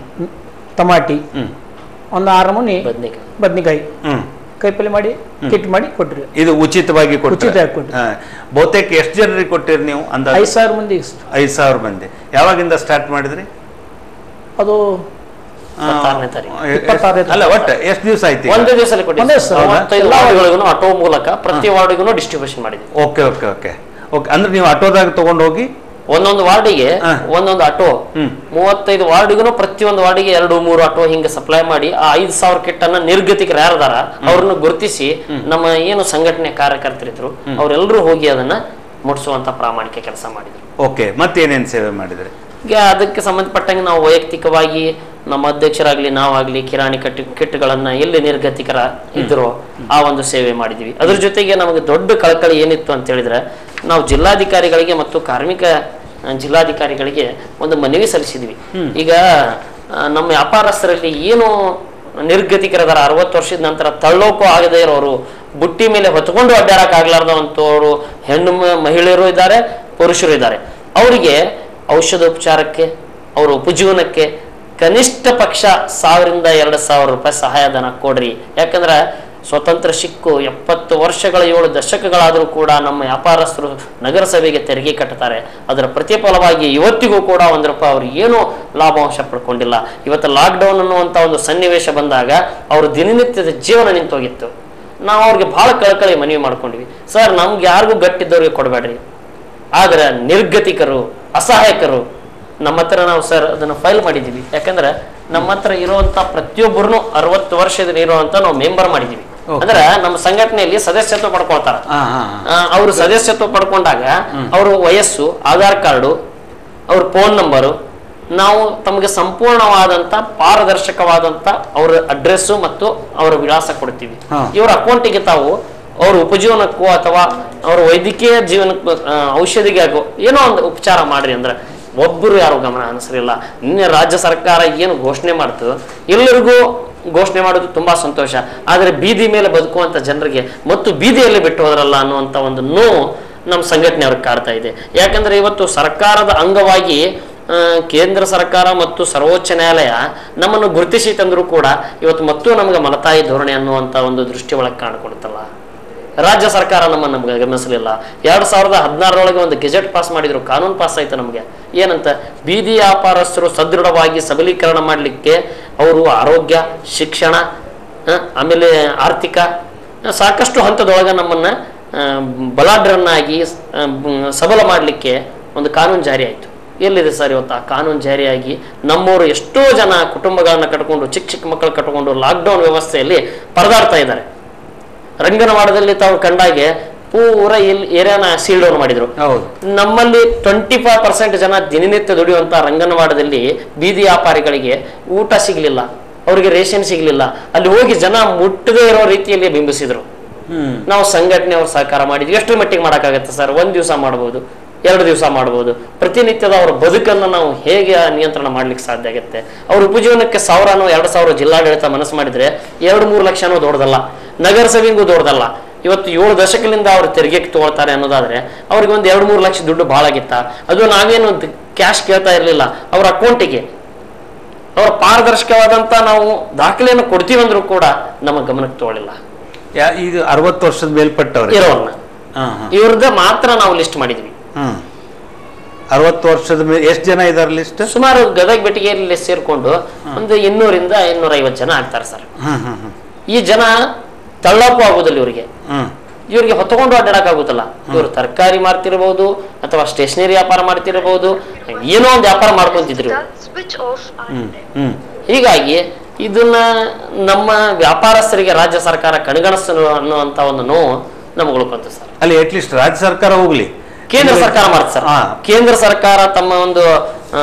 ಟಮಾಟಿ ಹ್ಮ್ ಒಂದು ಆರು ಮುನಿ ಬದ್ನಿಕಾಯಿ ಬದ್ನಿಕಾಯಿ ಹ್ಮ್ ಕೈಪಲ್ಲೆ ಮಾಡಿ ಕಿಟ್ ಮಾಡಿ ಕೊಟ್ರಿ ಇದು ಉಚಿತವಾಗಿ ಕೊಟ್ರಿ ಉಚಿತವಾಗಿ ಕೊಟ್ರಿ. ಹಾ. ಬಹುತೇಕ ಎಷ್ಟು ಜನರಿಗೆ ಕೊಟ್ಟಿರಿ ನೀವು ಅಂದಾಜು ಐದು ಸಾವಿರ ಮಂದಿ ಐದು ಸಾವಿರ ಮಂದಿ ಯಾವಾಗಿಂದ ಸ್ಟಾರ್ಟ್ ಮಾಡಿದ್ರಿ ಅದು ಆ, ಇಪ್ಪತ್ತಾರನೇ ತಾರೀಕು. ಎ- ಇಪ್ಪತ್ತಾರನೇ ಅಲ್ಲ ಒಟ್ಟು ಎಷ್ಟು ದಿವಸ ಆಯ್ತು ಈಗ? ಒಂದೇ ದಿವಸದಲ್ಲಿ ಒಂದೇ ಕೊಟ್ಟಿದ್ದೀವಿ ದಿವಸ. ಮೂವತ್ತೈದು ಎಲ್ಲ ವಾರ್ಡ್ಗಳಿಗೂ ಆಟೋ ಮೂಲಕ ಪ್ರತಿ ವಾರ್ಡಿಗೂ ಡಿಸ್ಟ್ರಿಬ್ಯೂಷನ್ ಮಾಡಿದ್ವಿ ಓಕೆ ಓಕೆ ಓಕೆ ಓಕೆ ಅಂದ್ರೆ ನೀವು ಆಟೋದಾಗ ತಗೊಂಡು ಹೋಗಿ ಒಂದೊಂದು ವಾರ್ಡಿಗೆ ಹಾ. ಒಂದೊಂದು ಆಟೋ ಹ್ಮ್. ಮೂವತ್ತೈದು ವಾರ್ಡಿಗೂ ಪ್ರತಿಯೊಂದು ವಾರ್ಡಿಗೆ ಎರಡು ಮೂರು ಆಟೋ ಹಿಂಗೆ ಸಪ್ಲೈ ಮಾಡಿ ಆ ಐದು ಸಾವಿರ ಕಿಟ್ ಅನ್ನ ನಿರ್ಗತಿಕರು ಯಾರದಾರ ಅವ್ರನ್ನ ಗುರುತಿಸಿ ನಮ್ಮ ಏನು ಸಂಘಟನೆ ಕಾರ್ಯಕರ್ತರಿದ್ರು ಅವರೆಲ್ಲರೂ ಹೋಗಿ ಅದನ್ನ ಮುಟ್ಟಿಸುವಂತ ಪ್ರಾಮಾಣಿಕ ಕೆಲಸ ಮಾಡಿದ್ರು ಓಕೆ ಮತ್ತೇನೇನು ಸೇವೆ ಮಾಡಿದ್ರಿ ಈಗ ಅದಕ್ಕೆ ಸಂಬಂಧಪಟ್ಟಂಗೆ ನಾವು ವೈಯಕ್ತಿಕವಾಗಿ ನಮ್ಮ ಅಧ್ಯಕ್ಷರಾಗ್ಲಿ ನಾವಾಗ್ಲಿ ಕಿರಾಣಿ ಕಟ್ಟಿ ಕಿಟ್ಗಳನ್ನ ಎಲ್ಲಿ ನಿರ್ಗತಿಕರ ಇದ್ರು ಆ ಒಂದು ಸೇವೆ ಮಾಡಿದ್ವಿ ಅದ್ರ ಜೊತೆಗೆ ನಮಗೆ ದೊಡ್ಡ ಕಳಕಳಿ ಏನಿತ್ತು ಅಂತ ಹೇಳಿದ್ರೆ ನಾವು ಜಿಲ್ಲಾಧಿಕಾರಿಗಳಿಗೆ ಮತ್ತು ಕಾರ್ಮಿಕ ಆ, ಜಿಲ್ಲಾಧಿಕಾರಿಗಳಿಗೆ ಒಂದು ಮನವಿ ಸಲ್ಲಿಸಿದ್ವಿ ಈಗ ಆ, ನಮ್ಮ ವ್ಯಾಪಾರಸ್ಥರಲ್ಲಿ ಏನು ನಿರ್ಗತಿಕರದಾರ ಅರವತ್ತು ವರ್ಷದ ನಂತರ ತಳ್ಳೋಕು ಆಗದೇ ಇರೋರು ಬುಟ್ಟಿ ಮೇಲೆ ಹೊತ್ಕೊಂಡು ಅಡ್ಡಾಡಕ್ ಆಗ್ಲಾರ್ದಂಥವ್ರು ಹೆಣ್ಣು ಮ- ಮಹಿಳೆಯರು ಇದ್ದಾರೆ ಪುರುಷರು ಇದ್ದಾರೆ ಅವರಿಗೆ ಔಷಧೋಪಚಾರಕ್ಕೆ ಅವರ ಉಪಜೀವನಕ್ಕೆ ಕನಿಷ್ಠ ಪಕ್ಷ ಸಾವಿರದಿಂದ ಎರಡು ಸಾವಿರ ರೂಪಾಯಿ ಸಹಾಯಧನ ಕೊಡ್ರಿ ಯಾಕಂದ್ರೆ ಸ್ವತಂತ್ರ ಸಿಕ್ಕು ಎಪ್ಪತ್ತು ವರ್ಷಗಳ ಏಳು ದಶಕಗಳಾದರೂ ಕೂಡ ನಮ್ಮ ವ್ಯಾಪಾರಸ್ಥರು ನಗರಸಭೆಗೆ ತೆರಿಗೆ ಕಟ್ಟುತ್ತಾರೆ ಅದರ ಪ್ರತಿಫಲವಾಗಿ ಇವತ್ತಿಗೂ ಕೂಡ ಒಂದು ರೂಪಾಯಿ ಅವ್ರು ಏನೂ ಲಾಭಾಂಶ ಪಡ್ಕೊಂಡಿಲ್ಲ ಇವತ್ತು ಲಾಕ್ಡೌನ್ ಅನ್ನುವಂಥ ಒಂದು ಸನ್ನಿವೇಶ ಬಂದಾಗ ಅವ್ರ ದಿನನಿತ್ಯದ ಜೀವನ ನಿಂತೋಗಿತ್ತು ನಾವು ಅವ್ರಿಗೆ ಬಹಳ ಕಳಕಳಿ ಮನವಿ ಮಾಡ್ಕೊಂಡ್ವಿ ಸರ್ ನಮ್ಗೆ ಯಾರಿಗೂ ಗಟ್ಟಿದ್ದವ್ರಿಗೆ ಕೊಡಬೇಡ್ರಿ ಆದ್ರೆ ನಿರ್ಗತಿಕರು ಅಸಹಾಯಕರು ನಮ್ಮ ಹತ್ರ ನಾವು ಸರ್ ಅದನ್ನು ಫೈಲ್ ಮಾಡಿದ್ದೀವಿ ಯಾಕಂದ್ರೆ ನಮ್ಮ ಹತ್ರ ಇರುವಂತ ಪ್ರತಿಯೊಬ್ಬರು ಅರವತ್ತು ವರ್ಷದ ಇರುವಂತ ನಾವು ಮೆಂಬರ್ ಮಾಡಿದ್ದೀವಿ Okay. ಅಂದ್ರೆ ನಮ್ಮ ಸಂಘಟನೆಯಲ್ಲಿ ಸದಸ್ಯತ್ವ ಪಡ್ಕೊಳ್ತಾರ ಹಾ ಹಾ ಹಾ. ಅವರು ಸದಸ್ಯತ್ವ ಪಡ್ಕೊಂಡಾಗ ಅವ್ರ ವಯಸ್ಸು ಆಧಾರ್ ಕಾರ್ಡು ಅವ್ರ ಫೋನ್ ನಂಬರು ನಾವು ತಮಗೆ ಸಂಪೂರ್ಣವಾದಂತ ಪಾರದರ್ಶಕವಾದಂತ ಅವರ ಅಡ್ರೆಸ್ಸು ಮತ್ತು ಅವರ ವಿಳಾಸ ಕೊಡ್ತೀವಿ ಹಾ. ಇವರ ಅಕೌಂಟಿಗೆ ತಾವು ಅವ್ರ ಉಪಜೀವನಕ್ಕೂ ಅಥವಾ ಅವ್ರ ವೈದ್ಯಕೀಯ ಜೀವನಕ್ಕೂ ಆ, ಔಷಧಿಗೆ ಆಗೋ ಏನೋ ಒಂದು ಉಪಚಾರ ಮಾಡ್ರಿ ಅಂದ್ರೆ ಒಬ್ಬರು ಯಾರು ಗಮನ ಅನಿಸಲಿಲ್ಲ ನಿನ್ನೆ ರಾಜ್ಯ ಸರ್ಕಾರ ಏನು ಘೋಷಣೆ ಮಾಡ್ತು ಎಲ್ಲರಿಗೂ ಘೋಷಣೆ ಮಾಡೋದು ತುಂಬಾ ಸಂತೋಷ ಆದರೆ ಬೀದಿ ಮೇಲೆ ಬದುಕುವಂತ ಜನರಿಗೆ ಮತ್ತು ಬೀದಿಯಲ್ಲಿ ಬಿಟ್ಟು ಹೋದ್ರಲ್ಲ ಅನ್ನುವಂಥ ಒಂದು ನೋವು ನಮ್ಮ ಸಂಘಟನೆ ಅವ್ರಿಗೆ ಕಾಡ್ತಾ ಇದೆ ಯಾಕಂದ್ರೆ ಇವತ್ತು ಸರ್ಕಾರದ ಅಂಗವಾಗಿ ಆ, ಕೇಂದ್ರ ಸರ್ಕಾರ ಮತ್ತು ಸರ್ವೋಚ್ಚ ನ್ಯಾಯಾಲಯ ನಮ್ಮನ್ನು ಗುರುತಿಸಿ ತಂದರೂ ಕೂಡ ಇವತ್ತು ಮತ್ತು ನಮಗೆ ಮಲತಾಯಿ ಧೋರಣೆ ಅನ್ನುವಂಥ ಒಂದು ದೃಷ್ಟಿ ಒಳಗೆ ಕಾಣಿಕೊಡುತ್ತಲ್ಲ ರಾಜ್ಯ ಸರ್ಕಾರ ನಮ್ಮನ್ನು ನಮ್ಗೆ ಗಮನಿಸಲಿಲ್ಲ ಎರಡ್ ಸಾವಿರದ ಹದಿನಾರರೊಳಗೆ ಒಂದು ಗೆಜೆಟ್ ಪಾಸ್ ಮಾಡಿದ್ರು ಕಾನೂನು ಪಾಸ್ ಆಯ್ತು ನಮಗೆ ಏನಂತ ಬೀದಿ ವ್ಯಾಪಾರಸ್ಥರು ಸದೃಢವಾಗಿ ಸಬಲೀಕರಣ ಮಾಡಲಿಕ್ಕೆ ಅವರು ಆರೋಗ್ಯ ಶಿಕ್ಷಣ ಆ, ಆಮೇಲೆ ಆರ್ಥಿಕ ಆ, ಸಾಕಷ್ಟು ಹಂತದೊಳಗೆ ನಮ್ಮನ್ನ ಆ, ಬಲಾಢ್ಯರನ್ನಾಗಿ ಆ, ಬ- ಸಬಲ ಮಾಡಲಿಕ್ಕೆ ಒಂದು ಕಾನೂನು ಜಾರಿ ಆಯಿತು ಎಲ್ಲಿದೆ ಸರ್ ಇವತ್ತು ಆ ಕಾನೂನು ಜಾರಿಯಾಗಿ ನಮ್ಮವರು ಎಷ್ಟೋ ಜನ ಕುಟುಂಬಗಳನ್ನ ಕಟ್ಕೊಂಡು ಚಿಕ್ಕ ಚಿಕ್ಕ ಮಕ್ಕಳು ಕಟ್ಕೊಂಡು ಲಾಕ್ಡೌನ್ ವ್ಯವಸ್ಥೆಯಲ್ಲಿ ಪರದಾಡ್ತಾ ಇದ್ದಾರೆ ರಂಗನವಾಡದಲ್ಲಿ ತಾವು ಕಂಡಾಗೆ ಪೂರ ಇಲ್ಲಿ ಏರಿಯಾನ ಸೀಲ್ ಡೌನ್ ಮಾಡಿದ್ರು ಹೌದು ನಮ್ಮಲ್ಲಿ ಟ್ವೆಂಟಿ ಫೈವ್ ಪರ್ಸೆಂಟ್ ಜನ ದಿನನಿತ್ಯ ದುಡಿಯುವಂತ ರಂಗನವಾಡದಲ್ಲಿ ಬೀದಿ ವ್ಯಾಪಾರಿಗಳಿಗೆ ಊಟ ಸಿಗ್ಲಿಲ್ಲ ಅವರಿಗೆ ರೇಷನ್ ಸಿಗ್ಲಿಲ್ಲ ಅಲ್ಲಿ ಹೋಗಿ ಜನ ಮುಟ್ಟದೇ ಇರೋ ರೀತಿಯಲ್ಲಿ ಬಿಂಬಿಸಿದ್ರು ಹ್ಮ್ ನಾವು ಸಂಘಟನೆ ಅವ್ರು ಸಹಕಾರ ಮಾಡಿದ್ವಿ ಎಷ್ಟು ಮಟ್ಟಿಗೆ ಮಾಡೋಕ್ಕಾಗತ್ತೆ ಸರ್ ಒಂದ್ ದಿವಸ ಮಾಡ್ಬೋದು ಎರಡು ದಿವಸ ಮಾಡ್ಬೋದು ಪ್ರತಿನಿತ್ಯದ ಅವರ ಬದುಕನ್ನು ನಾವು ಹೇಗೆ ನಿಯಂತ್ರಣ ಮಾಡ್ಲಿಕ್ಕೆ ಸಾಧ್ಯ ಆಗುತ್ತೆ ಅವ್ರ ಉಪಜೀವನಕ್ಕೆ ಸಾವಿರನೋ ಎರಡು ಸಾವಿರ ಜಿಲ್ಲಾಡಳಿತ ಮನಸ್ಸು ಮಾಡಿದ್ರೆ ಎರಡು ಮೂರು ಲಕ್ಷನೂ ದೊಡ್ಡದಲ್ಲ ನಗರಸಭೆಗೂ ದೊಡ್ಡದಲ್ಲ ಇವತ್ತು ಏಳು ದಶಕದಿಂದ ಅವ್ರು ತೆರಿಗೆ ತಗೊಳ್ತಾರೆ ಅನ್ನೋದಾದ್ರೆ ಅವ್ರಿಗೆ ಒಂದು ಎರಡು ಮೂರು ಲಕ್ಷ ದುಡ್ಡು ಭಾಳ ಆಗಿತ್ತ ಅದು ನಾವೇನು ಕ್ಯಾಶ್ ಕೇಳ್ತಾ ಇರಲಿಲ್ಲ ಅವ್ರ ಅಕೌಂಟಿಗೆ ಅವರ ಪಾರದರ್ಶಕವಾದಂತ ನಾವು ದಾಖಲೆಯನ್ನು ಕೊಡ್ತೀವಂದ್ರೂ ಕೂಡ ನಮ್ಮ ಗಮನಕ್ಕೆ ತಗೊಳ್ಳಿಲ್ಲ ಯಾ- ಈಗ ಅರವತ್ತು ವರ್ಷದ ಮೇಲ್ಪಟ್ಟವ್ರೆ ಇರೋರ್ನ ಹಾ ಹಾ ಇವ್ರದ್ದ ಮಾತ್ರ ನಾವು ಲಿಸ್ಟ್ ಮಾಡಿದ್ವಿ ಹ್ಮ್ ಅರವತ್ತು ವರ್ಷದ ಮೇಲೆ ಎಷ್ಟು ಜನ ಇದಾರೆ ಲಿಸ್ಟ್ ಸುಮಾರು ಗದಗ ಬೆಟ್ಟಿಗೆಯಲ್ಲಿ ಸೇರ್ಕೊಂಡು ಒಂದು ಇನ್ನೂರಿಂದ ಇನ್ನೂರ ಐವತ್ತು ಜನ ಆಗ್ತಾರೆ ಸರ್ ಹ್ಮ್ ಹ್ಮ್ ಹ್ಮ್ ಈ ಜನ ತಳ್ಳಕ್ಕೂ ಆಗುದಿಲ್ಲ ಇವರಿಗೆ ಹ್ಮ್ ಇವ್ರಿಗೆ ಹೊತ್ಕೊಂಡು ಆಗುತ್ತಲ್ಲ ಇವರು ತರಕಾರಿ ಮಾರ್ತಿರ್ಬೋದು ಅಥವಾ ಸ್ಟೇಷನರಿ ವ್ಯಾಪಾರ ಮಾಡ್ತಿರ್ಬೋದು ಏನೋ ಒಂದು ವ್ಯಾಪಾರ ಮಾಡ್ಕೊಂತಿದ್ರು ಇವ್ರು. switch off ಹ್ಮ್ ಹ್ಮ್ ಹೀಗಾಗಿ ಇದನ್ನ ನಮ್ಮ ವ್ಯಾಪಾರಸ್ಥರಿಗೆ ರಾಜ್ಯ ಸರ್ಕಾರ ಕಡೆಗಣಿಸಲು ಅನ್ನುವಂತ ಒಂದು ನೋವು ನಮ್ಗೆ ಉಳ್ಕೊಂತ ಸರ್ ಅಲ್ಲಿ ಅಟ್ಲೀಸ್ಟ್ ರಾಜ್ಯ ಸರ್ಕಾರ ಹೋಗ್ಲಿ ಕೇಂದ್ರ ಸರ್ಕಾರ ಮಾಡುತ್ತೆ ಸರ್ ಹಾ. ಕೇಂದ್ರ ಸರ್ಕಾರ ತಮ್ಮ ಒಂದು ಆ,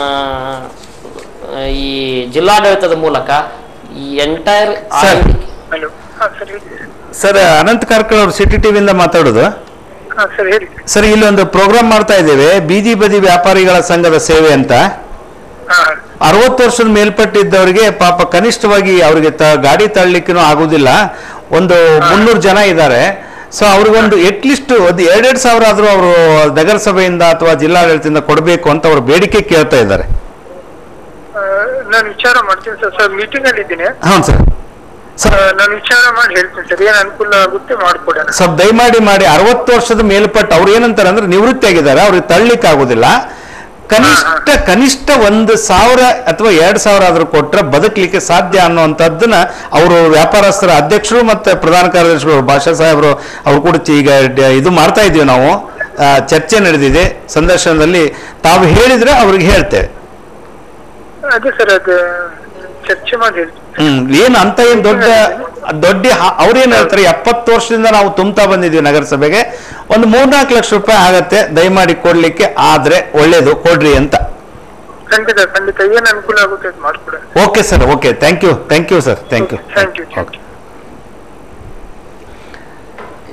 ಈ ಜಿಲ್ಲಾಡಳಿತದ ಮೂಲಕ ಈ ಎಂಟೈರ್ ಸರ್. ಹಲೋ ಹಾಂ ಸರ್ ಹೇಳಿ ಸರ್ ಅನಂತ್ ಕಾರ್ಕಳ್ ಅವರು ಸಿಟಿ ಟಿವಿಯಿಂದ ಮಾತಾಡೋದು ಹಾಂ ಸರ್ ಹೇಳಿ ಸರ್ ಇಲ್ಲಿ ಒಂದು ಪ್ರೋಗ್ರಾಮ್ ಮಾಡ್ತಾ ಇದ್ದೇವೆ ಬೀದಿ ಬದಿ ವ್ಯಾಪಾರಿಗಳ ಸಂಘದ ಸೇವೆ ಅಂತ ಹಾಂ ಅರವತ್ತು ವರ್ಷದ ಮೇಲ್ಪಟ್ಟಿದ್ದವರಿಗೆ ಪಾಪ ಕನಿಷ್ಠವಾಗಿ ಅವರಿಗೆ ತ ಗಾಡಿ ತಳ್ಳಲಿಕ್ಕೂ ಆಗುದಿಲ್ಲ ಒಂದು ಮುನ್ನೂರು ಜನ ಇದ್ದಾರೆ ಸೊ ಅವ್ರಿಗೊಂದು ಅಟ್ಲೀಸ್ಟ್ ಒಂದು ಎರಡೆರಡು ಸಾವಿರ ಆದರೂ ಅವರು ನಗರಸಭೆಯಿಂದ ಅಥವಾ ಜಿಲ್ಲಾಡಳಿತದಿಂದ ಕೊಡಬೇಕು ಅಂತ ಅವ್ರ ಬೇಡಿಕೆ ಕೇಳ್ತಾ ಇದ್ದಾರೆ ನಾನು ವಿಚಾರ ಮಾಡ್ತೀನಿ ಸರ್ ಸರ್ ಮೀಟಿಂಗ್ ಅಲ್ಲಿ ಇದ್ದೀನಿ ಹೌದು ಸರ್ ಸರ್ ನಾನು ವಿಚಾರ ಮಾಡಿ ಹೇಳ್ತೀನಿ ಸರ್ ಏನು ಅನುಕೂಲ ಆಗುತ್ತೆ ಮಾಡ್ಕೊಡೋಣ ಸ್ವಲ್ಪ ದಯಮಾಡಿ ಮಾಡಿ ಅರವತ್ತು ವರ್ಷದ ಮೇಲ್ಪಟ್ಟ ಅವ್ರು ಏನಂತಾರೆ ಅಂದ್ರೆ ನಿವೃತ್ತಿ ಆಗಿದ್ದಾರೆ ಅವ್ರಿಗೆ ತಳ್ಳಿಕ್ಕೆ ಆಗುದಿಲ್ಲ ಕನಿಷ್ಠ ಕನಿಷ್ಠ ಒಂದು ಸಾವಿರ ಅಥವಾ ಎರಡ್ ಸಾವಿರ ಆದ್ರೂ ಕೊಟ್ರೆ ಬದುಕಲಿಕ್ಕೆ ಸಾಧ್ಯ ಅನ್ನುವಂಥದ್ದನ್ನ ಅವರು ವ್ಯಾಪಾರಸ್ಥರ ಅಧ್ಯಕ್ಷರು ಮತ್ತೆ ಪ್ರಧಾನ ಕಾರ್ಯದರ್ಶಿಗಳು ಭಾಷಾ ಸಾಹೇಬರು ಅವ್ರು ಕೂಡ ಚಿ- ಈಗ ಡ- ಇದು ಮಾಡ್ತಾ ಇದೀವಿ ನಾವು ಆ, ಚರ್ಚೆ ನಡೆದಿದೆ ಸಂದರ್ಶನದಲ್ಲಿ ತಾವು ಹೇಳಿದ್ರೆ ಅವ್ರಿಗೆ ಹೇಳ್ತೇವೆ ಅದೇ ಸರ್ ಅದು ಚರ್ಚೆ ಮಾಡಿ ಹೇಳ್ತೀನಿ ಹ್ಮ್ ಏನು ಅಂತ ಏನ್ ದೊಡ್ಡ ದೊಡ್ಡ ಹ- ಅವ್ರೇನ್ ಹೇಳ್ತಾರೆ ಎಪ್ಪತ್ತು ವರ್ಷದಿಂದ ನಾವು ತುಂಬ್ತಾ ಬಂದಿದೀವಿ ನಗರಸಭೆಗೆ ಒಂದು ಮೂರ್ನಾಲ್ಕು ಲಕ್ಷ ರೂಪಾಯಿ ಆಗತ್ತೆ ದಯಮಾಡಿ ಕೊಡ್ಲಿಕ್ಕೆ ಆದ್ರೆ ಒಳ್ಳೇದು ಕೊಡ್ರಿ ಅಂತ ಖಂಡಿತ ಖಂಡಿತ ಏನು ಅನುಕೂಲ ಆಗುತ್ತೆ ಅದು ಮಾಡ್ಕೊಡೋಣ okay sir okay thank you thank you sir thank you thank you thank you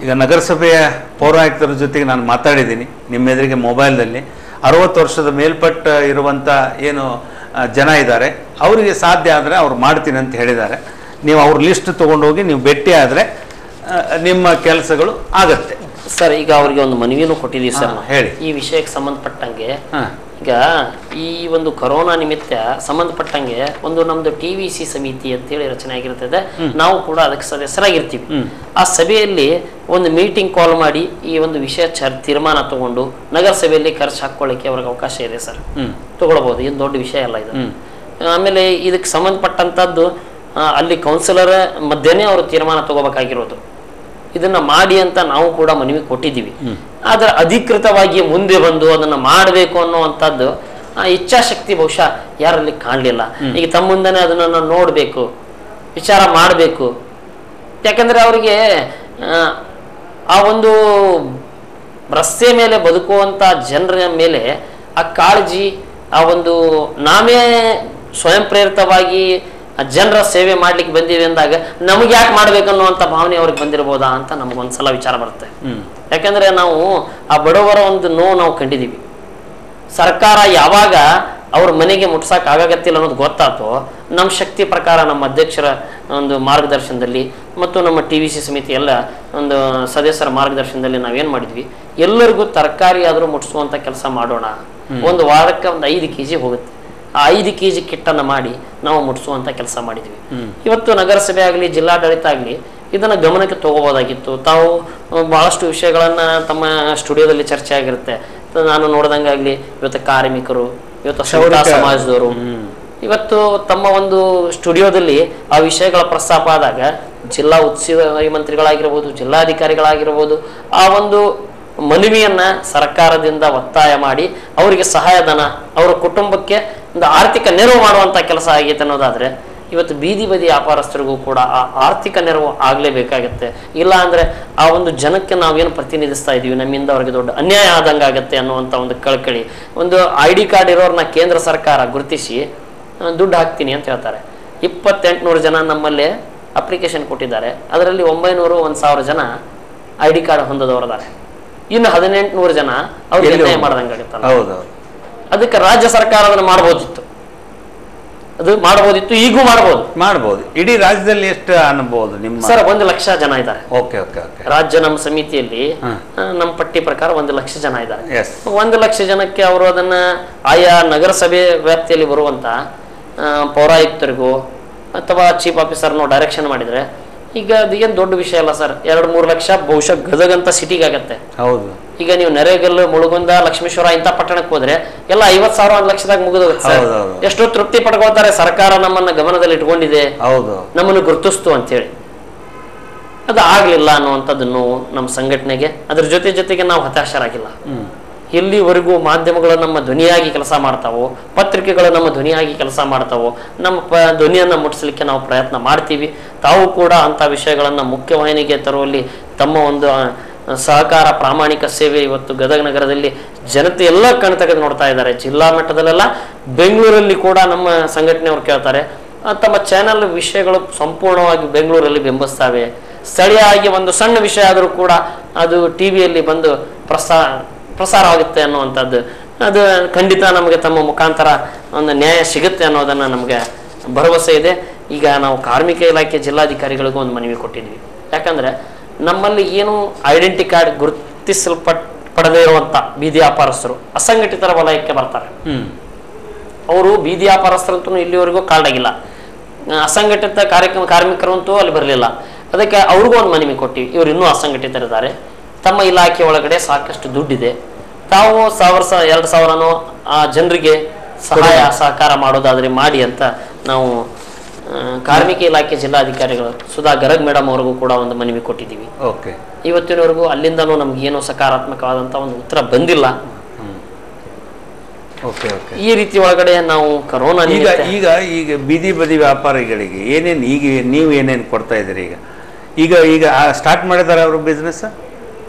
ಈಗ ನಗರಸಭೆಯ ಪೌರಾಯುಕ್ತರ ಜೊತೆಗೆ ನಾನು ಮಾತಾಡಿದ್ದೀನಿ ನಿಮ್ಮ ಎದುರಿಗೆ ಮೊಬೈಲ್ನಲ್ಲಿ ಅರವತ್ತು ವರ್ಷದ ಮೇಲ್ಪಟ್ಟ ಇರುವಂಥ ಏನು ಆ, ಜನ ಇದ್ದಾರೆ ಅವರಿಗೆ ಸಾಧ್ಯ ಆದರೆ ಅವ್ರು ಮಾಡ್ತೀನಿ ಅಂತ ಹೇಳಿದ್ದಾರೆ ನೀವು ಅವ್ರ ಲಿಸ್ಟ್ ತೊಗೊಂಡೋಗಿ ನೀವು ಭೇಟಿ ಆದರೆ ನಿಮ್ಮ ಕೆಲಸಗಳು ಆಗತ್ತೆ ಸರ್ ಈಗ ಅವರಿಗೆ ಒಂದು ಮನವಿನೂ ಕೊಟ್ಟಿದ್ದೀವಿ ಸರ್ ಹಾ, ನಾವು. ಹೇಳಿ. ಈ ವಿಷಯಕ್ಕೆ ಸಂಬಂಧಪಟ್ಟಂಗೆ ಹಾಂ ಈಗ ಈ ಒಂದು ಕೊರೋನಾ ನಿಮಿತ್ತ ಸಂಬಂಧಪಟ್ಟಂಗೆ ಒಂದು ನಮ್ದು ಟಿ ವಿ ಸಿ ಸಮಿತಿ ಅಂತೇಳಿ ರಚನೆ ಆಗಿರ್ತದೆ ನಾವು ಕೂಡ ಅದಕ್ಕೆ ಸದಸ್ಯರಾಗಿರ್ತೀವಿ ಆ ಸಭೆಯಲ್ಲಿ ಒಂದು ಮೀಟಿಂಗ್ ಕಾಲ್ ಮಾಡಿ ಈ ಒಂದು ವಿಷಯ ಚರ್ ತೀರ್ಮಾನ ತಗೊಂಡು ನಗರಸಭೆಯಲ್ಲಿ ಖರ್ಚು ಹಾಕೊಳ್ಳಿಕ್ಕೆ ಅವ್ರಿಗೆ ಅವಕಾಶ ಇದೆ ಸರ್ ಹ್ಞೂ ತಗೊಳ್ಬೋದು ಏನು ದೊಡ್ಡ ವಿಷಯ ಅಲ್ಲ ಇದು ಹ್ಮ್. ಆಮೇಲೆ ಇದಕ್ಕೆ ಸಂಬಂಧಪಟ್ಟಂಥದ್ದು ಆ, ಅಲ್ಲಿ ಕೌನ್ಸಿಲರ್ ಮಧ್ಯನೇ ಅವರು ತೀರ್ಮಾನ ತಗೋಬೇಕಾಗಿರೋದು ಇದನ್ನ ಮಾಡಿ ಅಂತ ನಾವು ಕೂಡ ಮನವಿ ಕೊಟ್ಟಿದ್ದೀವಿ ಆದ್ರೆ ಅಧಿಕೃತವಾಗಿ ಮುಂದೆ ಬಂದು ಅದನ್ನ ಮಾಡಬೇಕು ಅನ್ನುವಂಥದ್ದು ಆ ಇಚ್ಛಾಶಕ್ತಿ ಬಹುಶಃ ಯಾರಲ್ಲಿ ಕಾಣಲಿಲ್ಲ ಈಗ ತಮ್ಮ ಮುಂದೆನೆ ಅದನ್ನ ನಾವು ನೋಡಬೇಕು ವಿಚಾರ ಮಾಡಬೇಕು ಯಾಕಂದ್ರೆ ಅವರಿಗೆ ಆ ಒಂದು ರಸ್ತೆ ಮೇಲೆ ಬದುಕುವಂತ ಜನರ ಮೇಲೆ ಆ ಕಾಳಜಿ ಆ ಒಂದು ನಾವೇ ಸ್ವಯಂ ಪ್ರೇರಿತವಾಗಿ ಆ ಜನರ ಸೇವೆ ಮಾಡ್ಲಿಕ್ಕೆ ಬಂದೀವಿ ಅಂದಾಗ ನಮಗೆ ಯಾಕೆ ಮಾಡ್ಬೇಕನ್ನುವಂಥ ಭಾವನೆ ಅವ್ರಿಗೆ ಬಂದಿರ್ಬೋದಾ ಅಂತ ನಮಗೊಂದ್ಸಲ ವಿಚಾರ ಬರುತ್ತೆ ಹ್ಞೂ ಯಾಕಂದ್ರೆ ನಾವು ಆ ಬಡವರ ಒಂದು ನೋವು ನಾವು ಕಂಡಿದ್ದೀವಿ ಸರ್ಕಾರ ಯಾವಾಗ ಅವ್ರ ಮನೆಗೆ ಮುಟ್ಸಕ್ ಆಗಾಗತ್ತಿಲ್ಲ ಅನ್ನೋದು ಗೊತ್ತಾತೋ ನಮ್ಮ ಶಕ್ತಿ ಪ್ರಕಾರ ನಮ್ಮ ಅಧ್ಯಕ್ಷರ ಒಂದು ಮಾರ್ಗದರ್ಶನದಲ್ಲಿ ಮತ್ತು ನಮ್ಮ ಟಿ ವಿ ಸಿ ಸಮಿತಿ ಎಲ್ಲ ಒಂದು ಸದಸ್ಯರ ಮಾರ್ಗದರ್ಶನದಲ್ಲಿ ನಾವೇನ್ ಮಾಡಿದ್ವಿ ಎಲ್ಲರಿಗೂ ತರಕಾರಿ ಆದರೂ ಮುಟ್ಸುವಂತ ಕೆಲಸ ಮಾಡೋಣ ಒಂದು ವಾರಕ್ಕೆ ಒಂದು ಐದು ಕೆ ಜಿ ಹೋಗುತ್ತೆ ಆ ಐದು ಕೆ ಜಿ ಕಿಟ್ಟನ್ನು ಮಾಡಿ ನಾವು ಮುಟ್ಸುವಂತ ಕೆಲಸ ಮಾಡಿದ್ವಿ ಇವತ್ತು ನಗರಸಭೆ ಆಗಲಿ ಜಿಲ್ಲಾಡಳಿತ ಆಗಲಿ ಇದನ್ನ ಗಮನಕ್ಕೆ ತಗೋಬೋದಾಗಿತ್ತು ತಾವು ಅಹ್, ಬಹಳಷ್ಟು ವಿಷಯಗಳನ್ನ ತಮ್ಮ ಸ್ಟುಡಿಯೋದಲ್ಲಿ ಚರ್ಚೆ ಆಗಿರುತ್ತೆ ತ- ನಾನು ನೋಡ್ದಂಗಾಗ್ಲಿ ಇವತ್ತು ಕಾರ್ಮಿಕರು ಇವತ್ತು ಕ್ಷೌರಿಕ ಕ್ಷೌರಿಕ. ಸಮಾಜದವರು ಇವತ್ತು ತಮ್ಮ ಒಂದು ಸ್ಟುಡಿಯೋದಲ್ಲಿ ಆ ವಿಷಯಗಳ ಪ್ರಸ್ತಾಪ ಆದಾಗ ಜಿಲ್ಲಾ ಉಸ್ತುವಾರಿ ಮಂತ್ರಿಗಳಾಗಿರ್ಬೋದು ಜಿಲ್ಲಾಧಿಕಾರಿಗಳಾಗಿರ್ಬೋದು ಆ ಒಂದು ಮನವಿಯನ್ನ ಸರ್ಕಾರದಿಂದ ಒತ್ತಾಯ ಮಾಡಿ ಅವರಿಗೆ ಸಹಾಯಧನ ಅವರ ಕುಟುಂಬಕ್ಕೆ ಒಂದು ಆರ್ಥಿಕ ನೆರವು ಮಾಡುವಂತ ಕೆಲಸ ಆಗೈತೆ ಅನ್ನೋದಾದ್ರೆ ಇವತ್ತು ಬೀದಿ ಬದಿ ವ್ಯಾಪಾರಸ್ಥರಿಗೂ ಕೂಡ ಆ ಆರ್ಥಿಕ ನೆರವು ಆಗ್ಲೇಬೇಕಾಗತ್ತೆ ಇಲ್ಲ ಅಂದ್ರೆ ಆ ಒಂದು ಜನಕ್ಕೆ ನಾವೇನು ಪ್ರತಿನಿಧಿಸ್ತಾ ಇದೀವಿ ನಮ್ಮಿಂದ ಅವ್ರಿಗೆ ದೊಡ್ಡ ಅನ್ಯಾಯ ಆದಂಗಾಗತ್ತೆ ಅನ್ನುವಂಥ ಒಂದು ಕಳಕಳಿ ಒಂದು ಐ ಡಿ ಕಾರ್ಡ್ ಇರೋರ್ನ ಕೇಂದ್ರ ಸರ್ಕಾರ ಗುರುತಿಸಿ ಆ, ದುಡ್ಡು ಹಾಕ್ತೀನಿ ಅಂತ ಹೇಳ್ತಾರೆ ಇಪ್ಪತ್ತೆಂಟುನೂರು ಜನ ನಮ್ಮಲ್ಲಿ ಅಪ್ಲಿಕೇಶನ್ ಕೊಟ್ಟಿದ್ದಾರೆ ಅದರಲ್ಲಿ ಒಂಬೈನೂರು ಒಂದು ಸಾವಿರ ಜನ ಐ ಡಿ ಕಾರ್ಡ್ ಹೊಂದದವರಿದ್ದಾರೆ ಇನ್ನು ಹದಿನೆಂಟುನೂರು ಜನ ಅವ್ರಿಗೆ ಎಲ್ಲಿ ಅನ್ಯಾಯ ಹೋಗ್ಬೋದು? ಮಾಡ್ದಂಗಾಗತ್ತಲ್ಲ ಹೌದೌದು ಅದಕ್ಕೆ ರಾಜ್ಯ ಸರ್ಕಾರ ಅದನ್ನು ಮಾಡ್ಬೋದಿತ್ತು ಅದು ಮಾಡ್ಬೋದಿತ್ತು ಈಗೂ ಮಾಡ್ಬೋದು ಮಾಡ್ಬೋದು ಇಡೀ ರಾಜ್ಯದಲ್ಲಿ ಎಷ್ಟು ಅನ್ಬೋದು ನಿಮ್ಮ ಸರ್ ಒಂದು ಲಕ್ಷ ಜನ ಇದ್ದಾರೆ ಓಕೆ ಓಕೆ ಓಕೆ ರಾಜ್ಯ ನಮ್ಮ ಸಮಿತಿಯಲ್ಲಿ ಹಾ. ಆ, ನಮ್ಮ ಪಟ್ಟಿ ಪ್ರಕಾರ ಒಂದು ಲಕ್ಷ ಜನ ಇದ್ದಾರೆ ಎಸ್ ಒಂದು ಲಕ್ಷ ಜನಕ್ಕೆ ಅವರು ಅದನ್ನ ಆಯಾ ನಗರಸಭೆ ವ್ಯಾಪ್ತಿಯಲ್ಲಿ ಬರುವಂತ ಆ, ಪೌರಾಯುಕ್ತರಿಗೂ ಅಥವಾ ಚೀಫ್ ಆಫೀಸರ್ನೋ ಡೈರೆಕ್ಷನ್ ಮಾಡಿದ್ರೆ ಈಗ ಅದೇನು ದೊಡ್ಡ ವಿಷಯ ಅಲ್ಲ ಸರ್ ಎರಡು ಮೂರು ಲಕ್ಷ ಬಹುಶಃ ಗದಗಂತ ಸಿಟಿಗೆ ಆಗತ್ತೆ ಹೌದು ಈಗ ನೀವು ನೆರೆಗಲ್ಲು ಮುಳುಗುಂದ ಲಕ್ಷ್ಮೇಶ್ವರ ಇಂಥ ಪಟ್ಟಣಕ್ಕೆ ಹೋದ್ರೆ ಎಲ್ಲ ಐವತ್ ಸಾವಿರ ಒಂದು ಲಕ್ಷದಾಗ ಮುಗಿದೋಗುತ್ತೆ ಸರ್ ಹೌದು, ಹೌದು. ಎಷ್ಟೋ ತೃಪ್ತಿ ಪಡ್ಕೊಳ್ತಾರೆ ಸರ್ಕಾರ ನಮ್ಮನ್ನ ಗಮನದಲ್ಲಿ ಇಟ್ಕೊಂಡಿದೆ ಹೌದು ನಮ್ಮನ್ನು ಗುರುತಿಸ್ತು ಅಂತೇಳಿ ಅದು ಆಗ್ಲಿಲ್ಲ ಅನ್ನುವಂಥದ್ದು ನೋವು ನಮ್ಮ ಸಂಘಟನೆಗೆ ಅದ್ರ ಜೊತೆ ಜೊತೆಗೆ ನಾವು ಹತಾಶರಾಗಿಲ್ಲ ಹ್ಮ್ ಎಲ್ಲಿವರೆಗೂ ಮಾಧ್ಯಮಗಳು ನಮ್ಮ ಧ್ವನಿಯಾಗಿ ಕೆಲಸ ಮಾಡ್ತಾವೋ ಪತ್ರಿಕೆಗಳು ನಮ್ಮ ಧ್ವನಿಯಾಗಿ ಕೆಲಸ ಮಾಡ್ತಾವೋ ನಮ್ಮ ಪ ಧ್ವನಿಯನ್ನು ಮುಟ್ಟಿಸ್ಲಿಕ್ಕೆ ನಾವು ಪ್ರಯತ್ನ ಮಾಡ್ತೀವಿ ತಾವು ಕೂಡ ಅಂಥ ವಿಷಯಗಳನ್ನು ಮುಖ್ಯವಾಹಿನಿಗೆ ತರುವಲ್ಲಿ ತಮ್ಮ ಒಂದು ಆ, ಸಹಕಾರ ಪ್ರಾಮಾಣಿಕ ಸೇವೆ ಇವತ್ತು ಗದಗ ನಗರದಲ್ಲಿ ಜನತೆ ಎಲ್ಲ ಕಣ್ ತೆಗೆದು ನೋಡ್ತಾ ಇದ್ದಾರೆ ಜಿಲ್ಲಾ ಮಟ್ಟದಲ್ಲೆಲ್ಲ ಬೆಂಗಳೂರಲ್ಲಿ ಕೂಡ ನಮ್ಮ ಸಂಘಟನೆಯವರು ಕೇಳ್ತಾರೆ ಆ, ತಮ್ಮ ಚಾನೆಲ್ ವಿಷಯಗಳು ಸಂಪೂರ್ಣವಾಗಿ ಬೆಂಗಳೂರಲ್ಲಿ ಬಿಂಬಿಸ್ತವೆ ಸ್ಥಳೀಯವಾಗಿ ಒಂದು ಸಣ್ಣ ವಿಷಯ ಆದರೂ ಕೂಡ ಅದು ಟಿ ವಿಯಲ್ಲಿ ಬಂದು ಪ್ರಸಾ ಪ್ರಸಾರವಾಗುತ್ತೆ ಅನ್ನುವಂಥದ್ದು ಅದು ಖಂಡಿತ ನಮಗೆ ತಮ್ಮ ಮುಖಾಂತರ ಒಂದು ನ್ಯಾಯ ಸಿಗುತ್ತೆ ಅನ್ನೋದನ್ನು ನಮಗೆ ಭರವಸೆ ಇದೆ ಈಗ ನಾವು ಕಾರ್ಮಿಕ ಇಲಾಖೆ ಜಿಲ್ಲಾಧಿಕಾರಿಗಳಿಗೂ ಒಂದು ಮನವಿ ಕೊಟ್ಟಿದ್ವಿ ಯಾಕಂದ್ರೆ ನಮ್ಮಲ್ಲಿ ಏನು ಐಡೆಂಟಿ ಕಾರ್ಡ್ ಗುರುತಿಸಲ್ಪಟ್ ಪಡದೇ ಇರುವಂಥ ಬೀದಿ ವ್ಯಾಪಾರಸ್ಥರು ಅಸಂಘಟಿತರ ವಲಯಕ್ಕೆ ಬರ್ತಾರೆ ಹ್ಮ್ ಅವರು ಬೀದಿ ವ್ಯಾಪಾರಸ್ಥರಂತೂ ಇಲ್ಲಿವರೆಗೂ ಕಾರ್ಡ್ ಆಗಿಲ್ಲ ಆ, ಅಸಂಘಟಿತ ಕಾರ್ಯಕ್ರಮ ಕಾರ್ಮಿಕರಂತೂ ಅಲ್ಲಿ ಬರಲಿಲ್ಲ ಅದಕ್ಕೆ ಅವ್ರಿಗೂ ಒಂದು ಮನವಿ ಕೊಟ್ಟಿವಿ ಇವರು ಇನ್ನೂ ಅಸಂಘಟಿತರಿದ್ದಾರೆ ತಮ್ಮ ಇಲಾಖೆ ಒಳಗಡೆ ಸಾಕಷ್ಟು ದುಡ್ಡಿದೆ ತಾವು ಸಾವಿರ ಸ ಎರಡು ಸಾವಿರನೋ ಆ ಜನರಿಗೆ ಸಹಾಯ ಸಹಕಾರ ಮಾಡೋದಾದ್ರೆ ಮಾಡಿ ಅಂತ ನಾವು ಆ, ಕಾರ್ಮಿಕ ಇಲಾಖೆ ಜಿಲ್ಲಾಧಿಕಾರಿಗಳು ಸುಧಾ ಗರಗ್ ಮೇಡಮ್ ಅವ್ರಿಗೂ ಕೂಡ ಒಂದು ಮನವಿ ಕೊಟ್ಟಿದ್ದೀವಿ ಓಕೆ ಇವತ್ತಿನವರೆಗೂ ಅಲ್ಲಿಂದನೂ ನಮ್ಗೆ ಏನೋ ಸಕಾರಾತ್ಮಕವಾದಂಥ ಒಂದು ಉತ್ತರ ಬಂದಿಲ್ಲ ಓಕೆ ಓಕೆ ಈ ರೀತಿ ಒಳಗಡೆ ನಾವು ಕರೋನಾ ಈಗ ನಿಮಿತ್ತ- ಈಗ ಈಗ ಬೀದಿ ಬದಿ ವ್ಯಾಪಾರಿಗಳಿಗೆ ಏನೇನು ಈಗ ನೀವು ಏನೇನು ಕೊಡ್ತಾ ಇದ್ದೀರಿ ಈಗ ಈಗ ಈಗ ಸ್ಟಾರ್ಟ್ ಮಾಡಿದಾರೆ ಅವರು ಬಿಸ್ನೆಸ್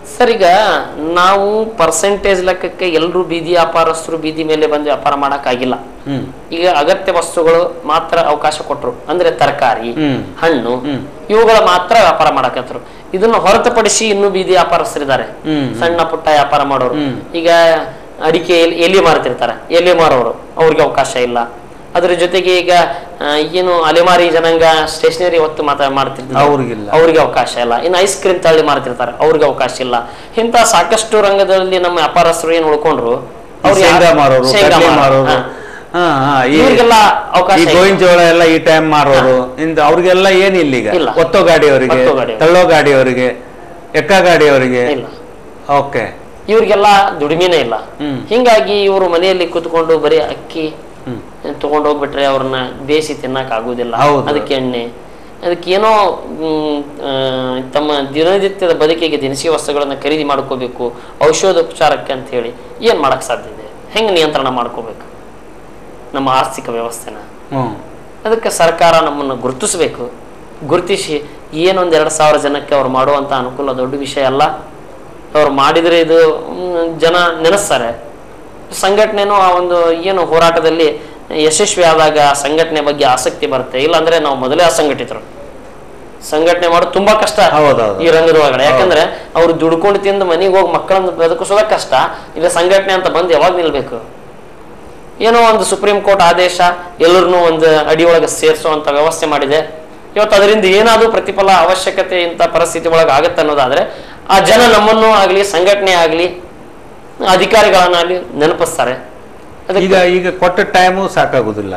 ಸರ್ ಈಗ ನಾವು ಪರ್ಸೆಂಟೇಜ್ ಲೆಕ್ಕಕ್ಕೆ ಎಲ್ಲರೂ ಬೀದಿ ವ್ಯಾಪಾರಸ್ಥರು ಬೀದಿ ಮೇಲೆ ಬಂದು ವ್ಯಾಪಾರ ಮಾಡೋಕ್ಕಾಗಿಲ್ಲ ಹ್ಮ್ ಈಗ ಅಗತ್ಯ ವಸ್ತುಗಳು ಮಾತ್ರ ಅವಕಾಶ ಕೊಟ್ಟರು ಅಂದ್ರೆ ತರಕಾರಿ ಹ್ಮ್. ಹಣ್ಣು ಹ್ಮ್. ಇವುಗಳ ಮಾತ್ರ ವ್ಯಾಪಾರ ಮಾಡಕತ್ರು ಇದನ್ನ ಹೊರತುಪಡಿಸಿ ಇನ್ನೂ ಬೀದಿ ವ್ಯಾಪಾರಸ್ಥರಿದ್ದಾರೆ ಹ್ಮ್. ಸಣ್ಣ ಪುಟ್ಟ ವ್ಯಾಪಾರ ಮಾಡೋರು ಹ್ಮ್. ಈಗ ಅಡಿಕೆ ಎಲೆ- ಎಲೆ ಮಾರ್ತಿರ್ತಾರೆ ಎಲೆ ಮಾರೋರು ಅವ್ರಿಗೆ ಅವಕಾಶ ಇಲ್ಲ ಅದ್ರ ಜೊತೆಗೆ ಈಗ ಆ, ಏನು ಅಲೆಮಾರಿ ಜನಾಂಗ ಸ್ಟೇಷನರಿ ಹೊತ್ತು ಮಾತಾ ಮಾಡ್ತಿರ್ತಾರೆ ಅವ್ರಿಗಿಲ್ಲ. ಅವ್ರಿಗೆ ಅವಕಾಶ ಇಲ್ಲ ಇನ್ನು ಐಸ್ ಕ್ರೀಮ್ ತಳ್ಳಿ ಮಾರ್ತಿರ್ತಾರೆ ಅವ್ರಿಗೆ ಅವಕಾಶ ಇಲ್ಲ ಇಂಥ ಸಾಕಷ್ಟು ರಂಗದಲ್ಲಿ ನಮ್ಮ ವ್ಯಾಪಾರಸ್ಥರು ಏನು ಉಳ್ಕೊಂಡ್ರು ಅವ್ರಿಗೆ ಶೇಂಗಾ ಮಾರೋರು ಶೇಂಗಾ ಕಡ್ಲೆ ಮಾರೋರು, ಮಾರೋರು ಹಾ. ಹಾ, ಹಾ, ಈ- ಇವ್ರಿಗೆಲ್ಲ ಅವಕಾಶ ಈ ಇಲ್ಲ. ಗೋವಿನ ಜೋಳ ಎಲ್ಲ ಈ ಟೈಮ್ ಮಾರೋರು ಇಂದ ಅವ್ರಿಗೆಲ್ಲ ಏನಿಲ್ಲ ಈಗ ಇಲ್ಲ. ಒತ್ತೋ ಗಾಡಿಯವರಿಗೆ ಒತ್ತೋ ಗಾಡಿಯವ್ರಿಗೆ. ತಳ್ಳೋ ಗಾಡಿಯವರಿಗೆ ಎಕ್ಕ ಗಾಡಿಯವರಿಗೆ ಇಲ್ಲ ಓಕೆ ಇವ್ರಿಗೆಲ್ಲ ದುಡಿಮೆನೇ ಇಲ್ಲ ಹ್ಮ್. ಹಿಂಗಾಗಿ ಇವರು ಮನೆಯಲ್ಲಿ ಕೂತ್ಕೊಂಡು ಬರೀ ಅಕ್ಕಿ ಹ್ಮ್. ತಗೊಂಡು ಹೋಗ್ಬಿಟ್ರೆ ಅವ್ರನ್ನ ಬೇಯಿಸಿ ತಿನ್ನಕ್ ಆಗುದಿಲ್ಲ ಹೌದು. ಅದಕ್ಕೆ ಎಣ್ಣೆ ಅದಕ್ಕೆ ಏನೋ ಮ್, ಆ, ತಮ್ಮ ದಿನನಿತ್ಯದ ಬದುಕಿಗೆ ದಿನಸಿ ವಸ್ತುಗಳನ್ನ ಖರೀದಿ ಮಾಡ್ಕೋಬೇಕು ಔಷಧೋಪಚಾರಕ್ಕೆ ಅಂತ ಹೇಳಿ ಏನ್ ಮಾಡಕ್ ಸಾಧ್ಯ ಇದೆ ಹೆಂಗ್ ನಿಯಂತ್ರಣ ಮಾಡ್ಕೋಬೇಕು ನಮ್ಮ ಆರ್ಥಿಕ ವ್ಯವಸ್ಥೆನ ಹ್ಮ್ ಅದಕ್ಕೆ ಸರ್ಕಾರ ನಮ್ಮನ್ನು ಗುರುತಿಸಬೇಕು ಗುರುತಿಸಿ ಏನೊಂದು ಎರಡು ಸಾವಿರ ಜನಕ್ಕೆ ಅವ್ರು ಮಾಡುವಂಥ ಅನುಕೂಲ ದೊಡ್ಡ ವಿಷಯ ಅಲ್ಲ ಅವ್ರು ಮಾಡಿದರೆ ಇದು ಮ್, ಜನ ನೆನೆಸ್ತಾರೆ ಸಂಘಟನೆನೂ ಆ ಒಂದು ಏನು ಹೋರಾಟದಲ್ಲಿ ಯಶಸ್ವಿ ಆದಾಗ ಆ ಸಂಘಟನೆ ಬಗ್ಗೆ ಆಸಕ್ತಿ ಬರುತ್ತೆ ಇಲ್ಲಾಂದ್ರೆ ನಾವು ಮೊದಲೇ ಅಸಂಘಟಿತರು ಸಂಘಟನೆ ಮಾಡೋದು ತುಂಬಾ ಕಷ್ಟ ಹೌದೌದು. ಈ ರಂಗದ ಒಳಗಡೆ ಯಾಕಂದ್ರೆ ಅವ್ರು ದುಡ್ಕೊಂಡು ತಿಂದು ಮನೆಗೆ ಹೋಗಿ ಮಕ್ಕಳನ್ನ ಬದುಕಿಸೋದ ಕಷ್ಟ ಇಲ್ಲ ಸಂಘಟನೆ ಅಂತ ಬಂದು ಯಾವಾಗ ನಿಲ್ಬೇಕು ಏನೋ ಒಂದು ಸುಪ್ರೀಂ ಕೋರ್ಟ್ ಆದೇಶ ಎಲ್ಲರನ್ನೂ ಒಂದು ಅಡಿಯೊಳಗೆ ಸೇರಿಸುವಂತ ವ್ಯವಸ್ಥೆ ಮಾಡಿದೆ ಇವತ್ತು ಅದರಿಂದ ಏನಾದರೂ ಪ್ರತಿಫಲ ಅವಶ್ಯಕತೆ ಇಂಥ ಪರಿಸ್ಥಿತಿ ಒಳಗೆ ಆಗತ್ತೆ ಅನ್ನೋದಾದ್ರೆ ಆ ಜನ ನಮ್ಮನ್ನು ಆಗಲಿ ಸಂಘಟನೆ ಆಗಲಿ ಅಧಿಕಾರಿಗಳನ್ನಾಗಲಿ ನೆನಪಿಸ್ತಾರೆ ಅದಕ್ಕೆ ಈಗ ಈಗ ಕೊಟ್ಟ ಟೈಮು ಸಾಕಾಗುದಿಲ್ಲ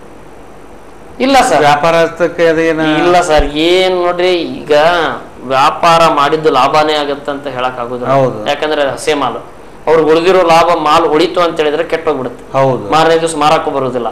ಇಲ್ಲ ಸರ್ ವ್ಯಾಪಾರಸ್ಥಕ್ಕೆ ಅದೇನ ಇಲ್ಲ ಸರ್ ಏನ್ ನೋಡ್ರಿ ಈಗ ವ್ಯಾಪಾರ ಮಾಡಿದ್ದು ಲಾಭನೇ ಆಗತ್ತೆ ಅಂತ ಹೇಳಕ್ ಆಗುದಿಲ್ಲ ಹೌದು. ಯಾಕಂದ್ರೆ ಹಸೆ ಮಾಲು ಅವ್ರಿಗೆ ಉಳಿದಿರೋ ಲಾಭ ಮಾಲ್ ಉಳಿತು ಅಂತ ಹೇಳಿದ್ರೆ ಕೆಟ್ಟೋಗ್ಬಿಡುತ್ತೆ ಹೌದು ಮಾರನೇ ದಿವಸ ಮಾರಕ್ಕೂ ಬರುವುದಿಲ್ಲ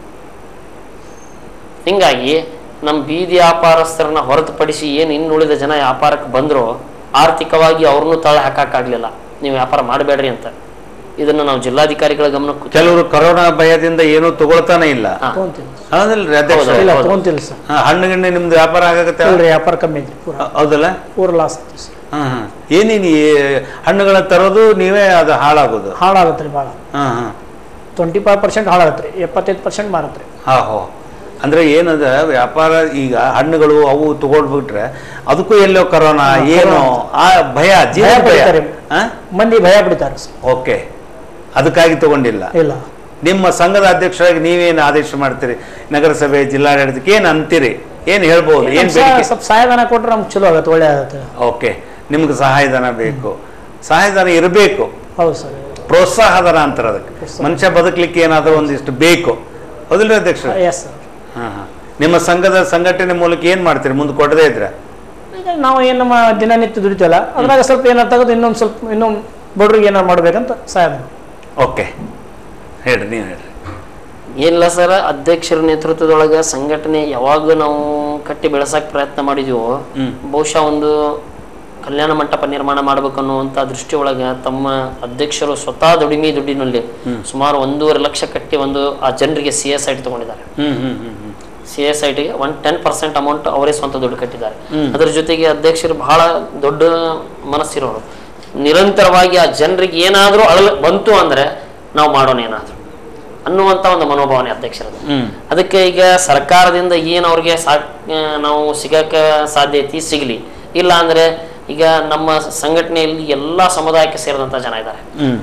ಹಿಂಗಾಗಿ ನಮ್ಮ ಬೀದಿ ವ್ಯಾಪಾರಸ್ಥರನ್ನ ಹೊರತುಪಡಿಸಿ ಏನು ಇನ್ನುಳಿದ ಜನ ವ್ಯಾಪಾರಕ್ಕೆ ಬಂದ್ರು ಆರ್ಥಿಕವಾಗಿ ಅವ್ರನ್ನೂ ತಳ ಹಾಕಕ್ಕಾಗ್ಲಿಲ್ಲ ನೀವು ವ್ಯಾಪಾರ ಮಾಡಬೇಡ್ರಿ ಅಂತ ಇದನ್ನ ನಾವು ಜಿಲ್ಲಾಧಿಕಾರಿಗಳ ಗಮನಕ್ಕೆ ಕೆಲವರು ಕೊರೋನಾ ಭಯದಿಂದ ಏನೂ ತಗೊಳ್ತಾನೆ ಇಲ್ಲ ಹಾ. ತೊಗೊಂತಿಲ್ಲ ಹೌದಲ್ರಿ ಅಧ್ಯಕ್ಷ ಹೌದು. ಇಲ್ಲ ತೊಗೊಂತಿಲ್ಲ ಸರ್ ಹಾ, ಹಣ್ಣು ಗಿಣ್ಣು ನಿಮ್ದು ವ್ಯಾಪಾರ ಆಗತ್ತೆ ಇಲ್ರಿ ವ್ಯಾಪಾರ ಕಮ್ಮಿ ಐತ್ರಿ ಪೂರ ಹೌದಲ್ಲ ಪೂರ ಲಾಸ್ ಐತಿ ಸರ್ ಹಾ ಹಾ ಏನೇನು ಹಣ್ಣುಗಳನ್ನ ತರೋದು ನೀವೇ ಅದು ಹಾಳಾಗೋದು ಹಾಳಾಗತ್ತೆ ರೀ ಭಾಳ ಹಾ ಹಾ ಟ್ವೆಂಟಿ ಫೈವ್ ಪರ್ಸೆಂಟ್ ಹಾಳಾಗತ್ತೆ ರೀ ಎಪ್ಪತ್ತೈದು ಪರ್ಸೆಂಟ್ ಮಾರತ್ತೆ ರೀ ಹಾ ಹೋ ಅಂದ್ರೆ ಏನದ ವ್ಯಾಪಾರ ಈಗ ಹಣ್ಣುಗಳು ಅವು ತಗೊಂಡ್ಬಿಟ್ರೆ ಅದಕ್ಕೂ ಎಲ್ಲೋ ಕರೋನಾ ಏನೋ ಆ ಭಯ ಜೀವ ಭಯ ಭಯ ಪಡ್ತಾರೆ. ಹಾ ಮಂದಿ ಭಯ ಬಿಡ್ತಾರೆ ಸರ್ ಓಕೆ ಅದಕ್ಕಾಗಿ ತಗೊಂಡಿಲ್ಲ ಇಲ್ಲ ನಿಮ್ಮ ಸಂಘದ ಅಧ್ಯಕ್ಷರಾಗಿ ನೀವೇನು ಆದೇಶ ಮಾಡ್ತೀರಿ ನಗರಸಭೆ ಜಿಲ್ಲಾಡಳಿತಕ್ಕೆ ಏನ್ ಅಂತೀರಿ ಏನ್ ಹೇಳ್ಬೋದು ಏನ್ ನಮ್ಗ್ ಸ- ಬೇಡಿಕೆ ಸ್ವಲ್ಪ ಸಹಾಯಧನ ಕೊಟ್ರೆ ನಮ್ಗೆ ಚಲೋ ಆಗತ್ತೆ ಒಳ್ಳೆ ಆಗತ್ತೆ ಓಕೆ ನಿಮ್ಗೆ ಸಹಾಯಧನ ಬೇಕು ಸಹಾಯಧನ ಇರಬೇಕು ಹೌದು ಸರ್ ಪ್ರೋತ್ಸಾಹಧನ ಅಂತಾರೆ ಅದಕ್ಕೆ ಮನುಷ್ಯ ಬದುಕಲಿಕ್ಕೆ ಏನಾದರೂ ಒಂದಿಷ್ಟು ಬೇಕು ಹೌದಿಲ್ಲ ಅಧ್ಯಕ್ಷ ಎಸ್ ಸರ್ ಹಾ ಹಾ ನಿಮ್ಮ ಸಂಘದ ಸಂಘಟನೆ ಮೂಲಕ ಏನ್ ಮಾಡ್ತೀರಿ ಮುಂದೆ ಕೊಡದೇ ಇದ್ರೆ ಈಗ ನಾವು ಏನು ನಮ್ಮ ದಿನನಿತ್ಯ ದುಡಿತೀವಲ್ಲ ಅದ್ರಾಗ ಸ್ವಲ್ಪ ಏನಾರು ತೆಗೆದು ಇನ್ನೊಂದು ಸ್ವಲ್ಪ ಇನ್ನೊಂದು ಬಡ್ರಿಗೆ ಏನಾರು ಮಾಡ್ಬೇಕಂತ ಸಹಾಯಧನ ಓಕೆ ಹೇಳ್ರಿ ನೀವು ಹೇಳ್ರಿ ಏನಿಲ್ಲ ಸರ್ ಅಧ್ಯಕ್ಷರ ನೇತೃತ್ವದೊಳಗೆ ಸಂಘಟನೆ ಯಾವಾಗ ನಾವು ಕಟ್ಟಿ ಬೆಳೆಸಕ್ ಪ್ರಯತ್ನ ಮಾಡಿದ್ವೋ ಹ್ಮ್. ಬಹುಶಃ ಒಂದು ಕಲ್ಯಾಣ ಮಂಟಪ ನಿರ್ಮಾಣ ಮಾಡ್ಬೇಕು ಅನ್ನುವಂಥ ದೃಷ್ಟಿಯೊಳಗೆ ತಮ್ಮ ಅಧ್ಯಕ್ಷರು ಸ್ವತಃ ದುಡಿಮೆ ದುಡ್ಡಿನಲ್ಲಿ ಸುಮಾರು ಒಂದೂವರೆ ಲಕ್ಷ ಕಟ್ಟಿ ಒಂದು ಆ ಜನರಿಗೆ ಸಿ ಎಸ್ ಐಟಿ ತಗೊಂಡಿದ್ದಾರೆ ಹ್ಮ್ ಹ್ಮ್ ಹ್ಮ್ ಹ್ಮ್ ಸಿ ಎಸ್ ಐ ಟಿಗೆ ಒನ್ ಟೆನ್ ಪರ್ಸೆಂಟ್ ಅಮೌಂಟ್ ಅವರೇ ಸ್ವಂತ ದುಡ್ಡು ಕಟ್ಟಿದ್ದಾರೆ ಅದರ ಜೊತೆಗೆ ಅಧ್ಯಕ್ಷರು ಬಹಳ ದೊಡ್ಡ ಮನಸ್ಸಿರೋರು ನಿರಂತರವಾಗಿ ಆ ಜನರಿಗೆ ಏನಾದರೂ ಅಳಲು ಬಂತು ಅಂದ್ರೆ ನಾವು ಮಾಡೋಣ ಏನಾದರೂ ಅನ್ನುವಂಥ ಒಂದು ಮನೋಭಾವನೆ ಅಧ್ಯಕ್ಷರದ್ದು ಹ್ಮ್ ಅದಕ್ಕೆ ಈಗ ಸರ್ಕಾರದಿಂದ ಏನು ಅವ್ರಿಗೆ ಸಾ ಆ, ನಾವು ಸಿಗಕ್ಕೆ ಸಾಧ್ಯತೆ ಸಿಗಲಿ ಇಲ್ಲ ಅಂದ್ರೆ ಈಗ ನಮ್ಮ ಸಂಘಟನೆಯಲ್ಲಿ ಎಲ್ಲ ಸಮುದಾಯಕ್ಕೆ ಸೇರಿದಂಥ ಜನ ಇದ್ದಾರೆ ಹ್ಮ್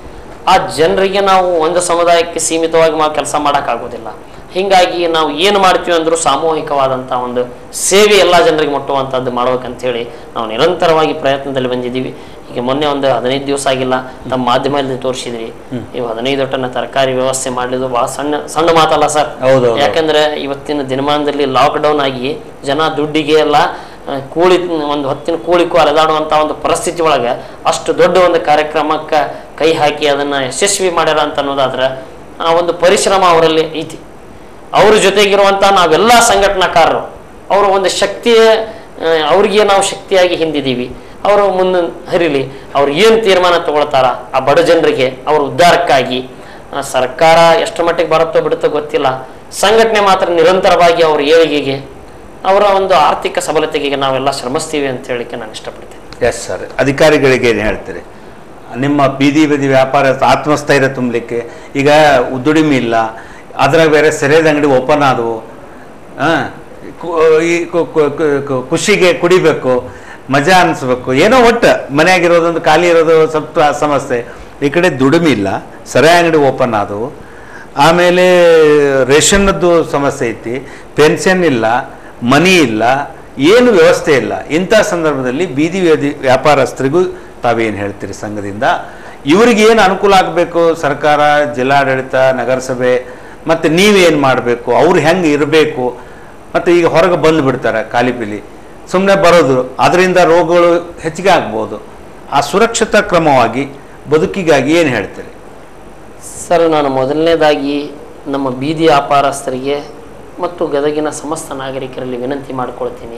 ಆ ಜನರಿಗೆ ನಾವು ಒಂದು ಸಮುದಾಯಕ್ಕೆ ಸೀಮಿತವಾಗಿ ನಾವು ಕೆಲಸ ಮಾಡೋಕ್ಕಾಗೋದಿಲ್ಲ ಹಿಂಗಾಗಿ ನಾವು ಏನು ಮಾಡ್ತೀವಿ ಅಂದ್ರೂ ಸಾಮೂಹಿಕವಾದಂಥ ಒಂದು ಸೇವೆ ಎಲ್ಲ ಜನರಿಗೆ ಮುಟ್ಟುವಂಥದ್ದು ಮಾಡ್ಬೇಕಂತ ಹೇಳಿ ನಾವು ನಿರಂತರವಾಗಿ ಪ್ರಯತ್ನದಲ್ಲಿ ಬಂದಿದ್ದೀವಿ ಈಗ ಮೊನ್ನೆ ಒಂದು ಹದಿನೈದು ದಿವಸ ಆಗಿಲ್ಲ ತಮ್ಮ ಮಾಧ್ಯಮದಲ್ಲಿ ತೋರಿಸಿದ್ರಿ ನೀವು ಹದಿನೈದು ಟನ್ ತರಕಾರಿ ವ್ಯವಸ್ಥೆ ಮಾಡಲಿದ್ದು ಬಹಳ ಸಣ್ಣ ಸಣ್ಣ ಮಾತಲ್ಲ ಸರ್ ಹೌದು, ಹೌದು. ಯಾಕಂದ್ರೆ ಇವತ್ತಿನ ದಿನಮಾನದಲ್ಲಿ ಲಾಕ್ಡೌನ್ ಆಗಿ ಜನ ದುಡ್ಡಿಗೆ ಎಲ್ಲ ಆ, ಕೂಲಿ ಒಂದು ಹೊತ್ತಿನ ಕೂಲಿಕ್ಕೂ ಅಲೆದಾಡುವಂಥ ಒಂದು ಪರಿಸ್ಥಿತಿ ಒಳಗೆ ಅಷ್ಟು ದೊಡ್ಡ ಒಂದು ಕಾರ್ಯಕ್ರಮಕ್ಕೆ ಕೈ ಹಾಕಿ ಅದನ್ನ ಯಶಸ್ವಿ ಮಾಡ್ಯಾರ ಅಂತ ಅನ್ನೋದಾದ್ರೆ ಆ ಒಂದು ಪರಿಶ್ರಮ ಅವರಲ್ಲಿ ಐತಿ ಅವ್ರ ಜೊತೆಗಿರುವಂಥ ನಾವೆಲ್ಲ ಸಂಘಟನಾಕಾರರು ಅವರ ಒಂದು ಶಕ್ತಿ ಆ, ಅವ್ರಿಗೆ ನಾವು ಶಕ್ತಿಯಾಗಿ ಹಿಂದಿದ್ದೀವಿ ಅವರು ಮುಂದೆ ಹರಿಲಿ ಅವ್ರು ಏನು ತೀರ್ಮಾನ ತಗೊಳ್ತಾರ ಆ ಬಡ ಜನರಿಗೆ ಅವ್ರ ಉದ್ಧಾರಕ್ಕಾಗಿ ಆ, ಸರ್ಕಾರ ಎಷ್ಟು ಮಟ್ಟಿಗೆ ಬರುತ್ತೋ ಬಿಡುತ್ತೋ ಗೊತ್ತಿಲ್ಲ ಸಂಘಟನೆ ಮಾತ್ರ ನಿರಂತರವಾಗಿ ಅವ್ರ ಏಳಿಗೆಗೆ ಅವರ ಒಂದು ಆರ್ಥಿಕ ಸಬಲತೆಗೆ ನಾವೆಲ್ಲ ಶ್ರಮಿಸ್ತೀವಿ ಅಂತ ಹೇಳಿಕ್ಕೆ ನಾನು ಇಷ್ಟಪಡ್ತೇನೆ ಎಸ್ ಸರ್ ಅಧಿಕಾರಿಗಳಿಗೆ ಏನು ಹೇಳ್ತೀರಿ ನಿಮ್ಮ ಬೀದಿ ಬೀದಿ ವ್ಯಾಪಾರ ಆತ್ಮಸ್ಥೈರ್ಯ ತುಂಬಲಿಕ್ಕೆ ಈಗ ದುಡಿಮೆ ಇಲ್ಲ ಅದ್ರಾಗ ಬೇರೆ ಸೆರೆದ ಅಂಗಡಿ ಓಪನ್ ಆದವು ಆ, ಕು- ಈ ಕು- ಕು- ಕು- ಕು- ಖುಷಿಗೆ ಕುಡಿಬೇಕು ಮಜಾ ಅನಿಸ್ಬೇಕು ಏನೋ ಒಟ್ಟು ಮನೆಯಾಗಿರೋದೊಂದು ಖಾಲಿ ಇರೋದು ಸ್ವಲ್ಪ ಸಮಸ್ಯೆ ಈ ಕಡೆ ದುಡಿಮೆ ಇಲ್ಲ ಸರೆ ಅಂಗಡಿ ಓಪನ್ ಆದವು ಆಮೇಲೆ ರೇಷನ್ನದ್ದು ಸಮಸ್ಯೆ ಐತಿ ಪೆನ್ಷನ್ ಇಲ್ಲ ಮನಿ ಇಲ್ಲ ಏನು ವ್ಯವಸ್ಥೆ ಇಲ್ಲ ಇಂಥ ಸಂದರ್ಭದಲ್ಲಿ ಬೀದಿ ವ್ಯಾಧಿ ವ್ಯಾಪಾರಸ್ಥರಿಗೂ ತಾವೇನು ಹೇಳ್ತೀರಿ ಸಂಘದಿಂದ ಇವ್ರಿಗೆ ಏನು ಅನುಕೂಲ ಆಗಬೇಕು ಸರ್ಕಾರ ಜಿಲ್ಲಾಡಳಿತ ನಗರಸಭೆ ಮತ್ತು ನೀವೇನು ಮಾಡಬೇಕು ಅವ್ರು ಹೆಂಗೆ ಇರಬೇಕು ಮತ್ತು ಈಗ ಹೊರಗೆ ಬಂದು ಬಿಡ್ತಾರೆ ಖಾಲಿ ಪಿಲಿ ಸುಮ್ಮನೆ ಬರೋದು ಅದರಿಂದ ರೋಗಗಳು ಹೆಚ್ಚಿಗೆ ಆಗ್ಬೋದು ಆ ಸುರಕ್ಷತಾ ಕ್ರಮವಾಗಿ ಬದುಕಿಗಾಗಿ ಏನು ಹೇಳ್ತೀರಿ ಸರ್ ನಾನು ಮೊದಲನೇದಾಗಿ ನಮ್ಮ ಬೀದಿ ವ್ಯಾಪಾರಸ್ಥರಿಗೆ ಮತ್ತು ಗದಗಿನ ಸಮಸ್ತ ನಾಗರಿಕರಲ್ಲಿ ವಿನಂತಿ ಮಾಡಿಕೊಳ್ತೀನಿ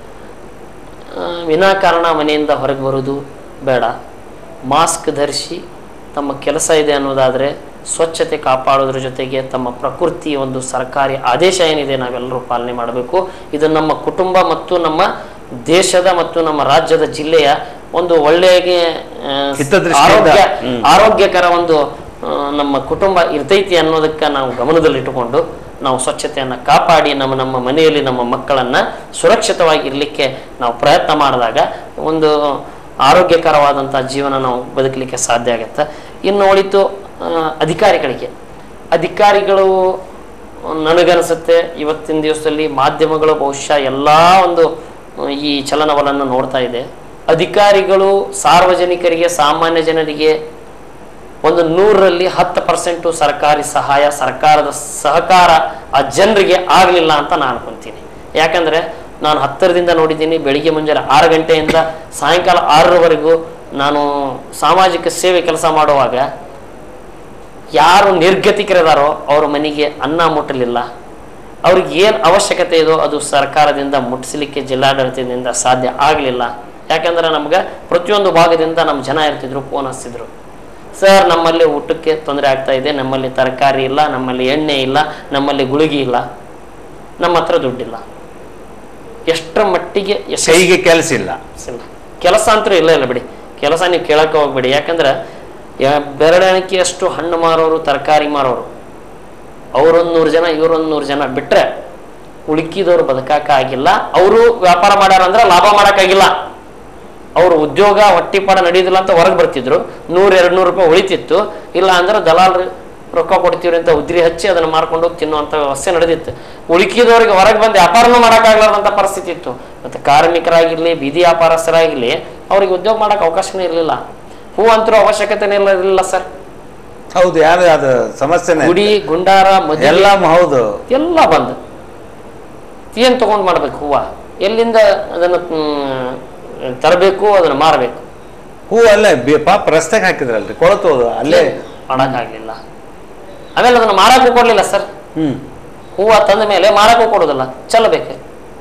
ಆ, ವಿನಾಕಾರಣ ಮನೆಯಿಂದ ಹೊರಗೆ ಬರೋದು ಬೇಡ ಮಾಸ್ಕ್ ಧರಿಸಿ ತಮ್ಮ ಕೆಲಸ ಇದೆ ಅನ್ನೋದಾದರೆ ಸ್ವಚ್ಛತೆ ಕಾಪಾಡೋದ್ರ ಜೊತೆಗೆ ತಮ್ಮ ಪ್ರಕೃತಿ ಒಂದು ಸರ್ಕಾರಿ ಆದೇಶ ಏನಿದೆ ನಾವೆಲ್ಲರೂ ಪಾಲನೆ ಮಾಡಬೇಕು ಇದು ನಮ್ಮ ಕುಟುಂಬ ಮತ್ತು ನಮ್ಮ ದೇಶದ ಮತ್ತು ನಮ್ಮ ರಾಜ್ಯದ ಜಿಲ್ಲೆಯ ಒಂದು ಒಳ್ಳೆಯ ಆ, ಹಿತದೃಷ್ಟಿಯಿಂದ, ಆರೋಗ್ಯ ಹ್ಮ್. ಆರೋಗ್ಯಕರ ಒಂದು ಆ, ನಮ್ಮ ಕುಟುಂಬ ಇರ್ತೈತಿ ಅನ್ನೋದಕ್ಕೆ ನಾವು ಗಮನದಲ್ಲಿಟ್ಟುಕೊಂಡು ನಾವು ಸ್ವಚ್ಛತೆಯನ್ನು ಕಾಪಾಡಿ ನಮ್ಮ ನಮ್ಮ ಮನೆಯಲ್ಲಿ ನಮ್ಮ ಮಕ್ಕಳನ್ನ ಸುರಕ್ಷಿತವಾಗಿ ಇರಲಿಕ್ಕೆ ನಾವು ಪ್ರಯತ್ನ ಮಾಡಿದಾಗ ಒಂದು ಆರೋಗ್ಯಕರವಾದಂಥ ಜೀವನ ನಾವು ಬದುಕಲಿಕ್ಕೆ ಸಾಧ್ಯ ಆಗುತ್ತೆ ಇನ್ನು ಉಳಿತು ಆ, ಅಧಿಕಾರಿಗಳಿಗೆ ಅಧಿಕಾರಿಗಳು ನನಗನ್ಸುತ್ತೆ ಇವತ್ತಿನ ದಿವಸದಲ್ಲಿ ಮಾಧ್ಯಮಗಳು ಬಹುಶಃ ಎಲ್ಲ ಒಂದು ಆ, ಈ ಚಲನವಲನ್ನು ನೋಡ್ತಾ ಇದೆ ಅಧಿಕಾರಿಗಳು ಸಾರ್ವಜನಿಕರಿಗೆ ಸಾಮಾನ್ಯ ಜನರಿಗೆ ಒಂದು ನೂರರಲ್ಲಿ ಹತ್ತು ಪರ್ಸೆಂಟು ಸರ್ಕಾರಿ ಸಹಾಯ ಸರ್ಕಾರದ ಸಹಕಾರ ಆ ಜನರಿಗೆ ಆಗಲಿಲ್ಲ ಅಂತ ನಾನು ಅನ್ಕೊಂತೀನಿ ಯಾಕಂದ್ರೆ ನಾನು ಹತ್ತಿರದಿಂದ ನೋಡಿದ್ದೀನಿ ಬೆಳಿಗ್ಗೆ ಮುಂಜಾನೆ ಆರು ಗಂಟೆಯಿಂದ ಸಾಯಂಕಾಲ ಆರರವರೆಗೂ ನಾನು ಸಾಮಾಜಿಕ ಸೇವೆ ಕೆಲಸ ಮಾಡುವಾಗ ಯಾರು ನಿರ್ಗತಿಕರಿದಾರೋ ಅವ್ರ ಮನೆಗೆ ಅನ್ನ ಮುಟ್ಟಲಿಲ್ಲ ಅವ್ರಿಗೆ ಏನು ಅವಶ್ಯಕತೆ ಇದೋ ಅದು ಸರ್ಕಾರದಿಂದ ಮುಟ್ಟಿಸ್ಲಿಕ್ಕೆ ಜಿಲ್ಲಾಡಳಿತದಿಂದ ಸಾಧ್ಯ ಆಗಲಿಲ್ಲ ಯಾಕಂದ್ರೆ ನಮ್ಗೆ ಪ್ರತಿಯೊಂದು ಭಾಗದಿಂದ ನಮ್ಮ ಜನ ಇರ್ತಿದ್ರು ಫೋನ್ ಹಚ್ತಿದ್ರು ಸರ್ ನಮ್ಮಲ್ಲಿ ಊಟಕ್ಕೆ ತೊಂದರೆ ಆಗ್ತಾ ಇದೆ ನಮ್ಮಲ್ಲಿ ತರಕಾರಿ ಇಲ್ಲ ನಮ್ಮಲ್ಲಿ ಎಣ್ಣೆ ಇಲ್ಲ ನಮ್ಮಲ್ಲಿ ಗುಳಿಗೆ ಇಲ್ಲ ನಮ್ಮ ಹತ್ರ ದುಡ್ಡಿಲ್ಲ ಎಷ್ಟರ ಮಟ್ಟಿಗೆ ಯಶಸ್ವಿ ಕೈಗೆ ಕೆಲಸ ಇಲ್ಲ ಇಲ್ಲ ಕೆಲಸ ಅಂತೂ ಇಲ್ಲ ಇಲ್ಲ ಬಿಡಿ ಕೆಲಸ ನೀವು ಕೇಳಕ್ಕೆ ಹೋಗ್ಬೇಡಿ ಯಾಕಂದ್ರೆ ಯಾ- ಬೆರಳೆಣಿಕೆಯಷ್ಟು ಹಣ್ಣು ಮಾರೋರು ತರಕಾರಿ ಮಾರೋರು ಅವರೊಂದು ನೂರು ಜನ ಇವರೊಂದು ನೂರು ಜನ ಬಿಟ್ರೆ ಉಳುಕಿದವ್ರು ಬದುಕಾಗಿಲ್ಲ ಅವರು ವ್ಯಾಪಾರ ಮಾಡ್ಯಾರ ಅಂದ್ರೆ ಲಾಭ ಮಾಡೋಕ್ಕಾಗಿಲ್ಲ ಅವ್ರ ಉದ್ಯೋಗ ಹೊಟ್ಟಿಪಾಡ ನಡೆಯೋದಿಲ್ಲ ಅಂತ ಹೊರಗೆ ಬರ್ತಿದ್ರು ನೂರು ಎರಡು ನೂರು ರೂಪಾಯಿ ಉಳಿತಿತ್ತು ಇಲ್ಲ ಅಂದ್ರೆ ದಲಾಲ್ರು ರೊಕ್ಕ ಕೊಡ್ತೀವ್ರಿ ಅಂತ ಉದ್ರಿ ಹಚ್ಚಿ ಅದನ್ನ ಮಾರ್ಕೊಂಡು ಹೋಗಿ ತಿನ್ನುವಂಥ ವ್ಯವಸ್ಥೆ ನಡೆದಿತ್ತು ಉಳುಕಿದವರಿಗೆ ಹೊರಗೆ ಬಂದು ವ್ಯಾಪಾರನೂ ಮಾಡೋಕ್ಕಾಗಲಾರ್ದಂಥ ಪರಿಸ್ಥಿತಿ ಇತ್ತು ಮತ್ತು ಕಾರ್ಮಿಕರಾಗಿರ್ಲಿ ಬೀದಿ ವ್ಯಾಪಾರಸ್ಥರಾಗಿರ್ಲಿ ಅವ್ರಿಗೆ ಉದ್ಯೋಗ ಮಾಡೋಕೆ ಅವಕಾಶನೇ ಇರಲಿಲ್ಲ ಹೂ ಅಂತರೂ ಅವಶ್ಯಕತೆನೇ ಇಲ್ಲ ಇರಲಿಲ್ಲ ಸರ್ ಹೌದು ಯಾರು ಅದು ಸಮಸ್ಯೆನೇ ಗುಡಿ ಗುಂಡಾರ ಮದುವೆ ಎಲ್ಲ ಹೌದು ಎಲ್ಲ ಬಂದು ಏನ್ ತಗೊಂಡ್ ಮಾಡ್ಬೇಕು ಹೂವ ಎಲ್ಲಿಂದ ಅದನ್ನ ಮ್, ತರಬೇಕು ಅದನ್ನ ಮಾರಬೇಕು ಹೂ ಅಲ್ಲೇ ಬಿ- ಪಾಪ ರಸ್ತೆಗೆ ಹಾಕಿದ್ರಲ್ರಿ ಕೊಳತೋದು ಅಲ್ಲೇ ಮಾಡಕ್ಕಾಗ್ಲಿಲ್ಲ ಆಮೇಲೆ ಅದನ್ನ ಮಾರಕ್ಕೂ ಕೊಡ್ಲಿಲ್ಲ ಸರ್ ಹ್ಮ್ ಹೂವ ತಂದ ಮೇಲೆ ಮಾರಕ್ಕೂ ಕೊಡೋದಿಲ್ಲ ಚೆಲ್ಲಬೇಕು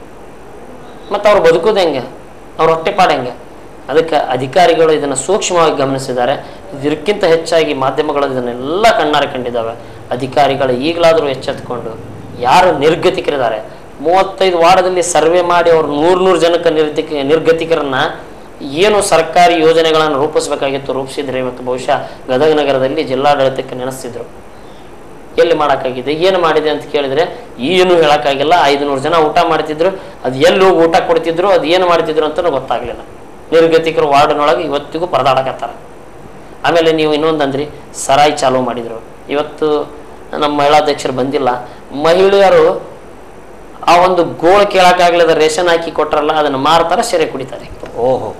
ಮತ್ತು ಅವ್ರು ಬದುಕೋದು ಹೆಂಗೆ ಅವ್ರ ಹೊಟ್ಟೆಪಾಡು ಹೆಂಗೆ ಅದಕ್ಕೆ ಅಧಿಕಾರಿಗಳು ಇದನ್ನು ಸೂಕ್ಷ್ಮವಾಗಿ ಗಮನಿಸಿದ್ದಾರೆ ಇದಕ್ಕಿಂತ ಹೆಚ್ಚಾಗಿ ಮಾಧ್ಯಮಗಳು ಇದನ್ನೆಲ್ಲ ಕಣ್ಣಾರೆ ಕಂಡಿದ್ದಾವೆ ಅಧಿಕಾರಿಗಳು ಈಗಲಾದರೂ ಎಚ್ಚೆತ್ತುಕೊಂಡು ಯಾರು ನಿರ್ಗತಿಕರಿದ್ದಾರೆ ಮೂವತ್ತೈದು ವಾರದಲ್ಲಿ ಸರ್ವೆ ಮಾಡಿ ಅವ್ರು ನೂರು ನೂರು ಜನಕ್ಕೆ ನಿರ್ಗತಿಕ ನಿರ್ಗತಿಕರನ್ನ ಏನು ಸರ್ಕಾರಿ ಯೋಜನೆಗಳನ್ನು ರೂಪಿಸಬೇಕಾಗಿತ್ತು ರೂಪಿಸಿದ್ರೆ ಇವತ್ತು ಬಹುಶಃ ಗದಗ ನಗರದಲ್ಲಿ ಜಿಲ್ಲಾಡಳಿತಕ್ಕೆ ನೆನೆಸ್ತಿದ್ರು ಎಲ್ಲಿ ಮಾಡೋಕ್ಕಾಗಿದೆ ಏನು ಮಾಡಿದೆ ಅಂತ ಕೇಳಿದ್ರೆ ಏನು ಹೇಳೋಕ್ಕಾಗಿಲ್ಲ ಐದುನೂರು ಜನ ಊಟ ಮಾಡ್ತಿದ್ರು ಅದು ಎಲ್ಲಿ ಹೋಗಿ ಊಟ ಕೊಡ್ತಿದ್ರು ಅದು ಏನು ಮಾಡ್ತಿದ್ರು ಅಂತಲೂ ಗೊತ್ತಾಗ್ಲಿಲ್ಲ ನಿರ್ಗತಿಕರು ವಾರ್ಡ್ನೊಳಗೆ ಇವತ್ತಿಗೂ ಪರದಾಡಕತ್ತಾರ ಆಮೇಲೆ ನೀವು ಇನ್ನೊಂದು ಅಂದ್ರಿ ಸರಾಯಿ ಚಾಲೂ ಮಾಡಿದ್ರು ಇವತ್ತು ನಮ್ಮ ಮಹಿಳಾಧ್ಯಕ್ಷರು ಬಂದಿಲ್ಲ ಮಹಿಳೆಯರು ಆ ಒಂದು ಗೋಳು ಕೇಳಕ್ಕಾಗ್ಲದ ರೇಷನ್ ಹಾಕಿ ಕೊಟ್ರಲ್ಲ ಅದನ್ನ ಮಾರ್ತಾರ ಸೆರೆ ಕುಡಿತಾರೆ ಓಹೋ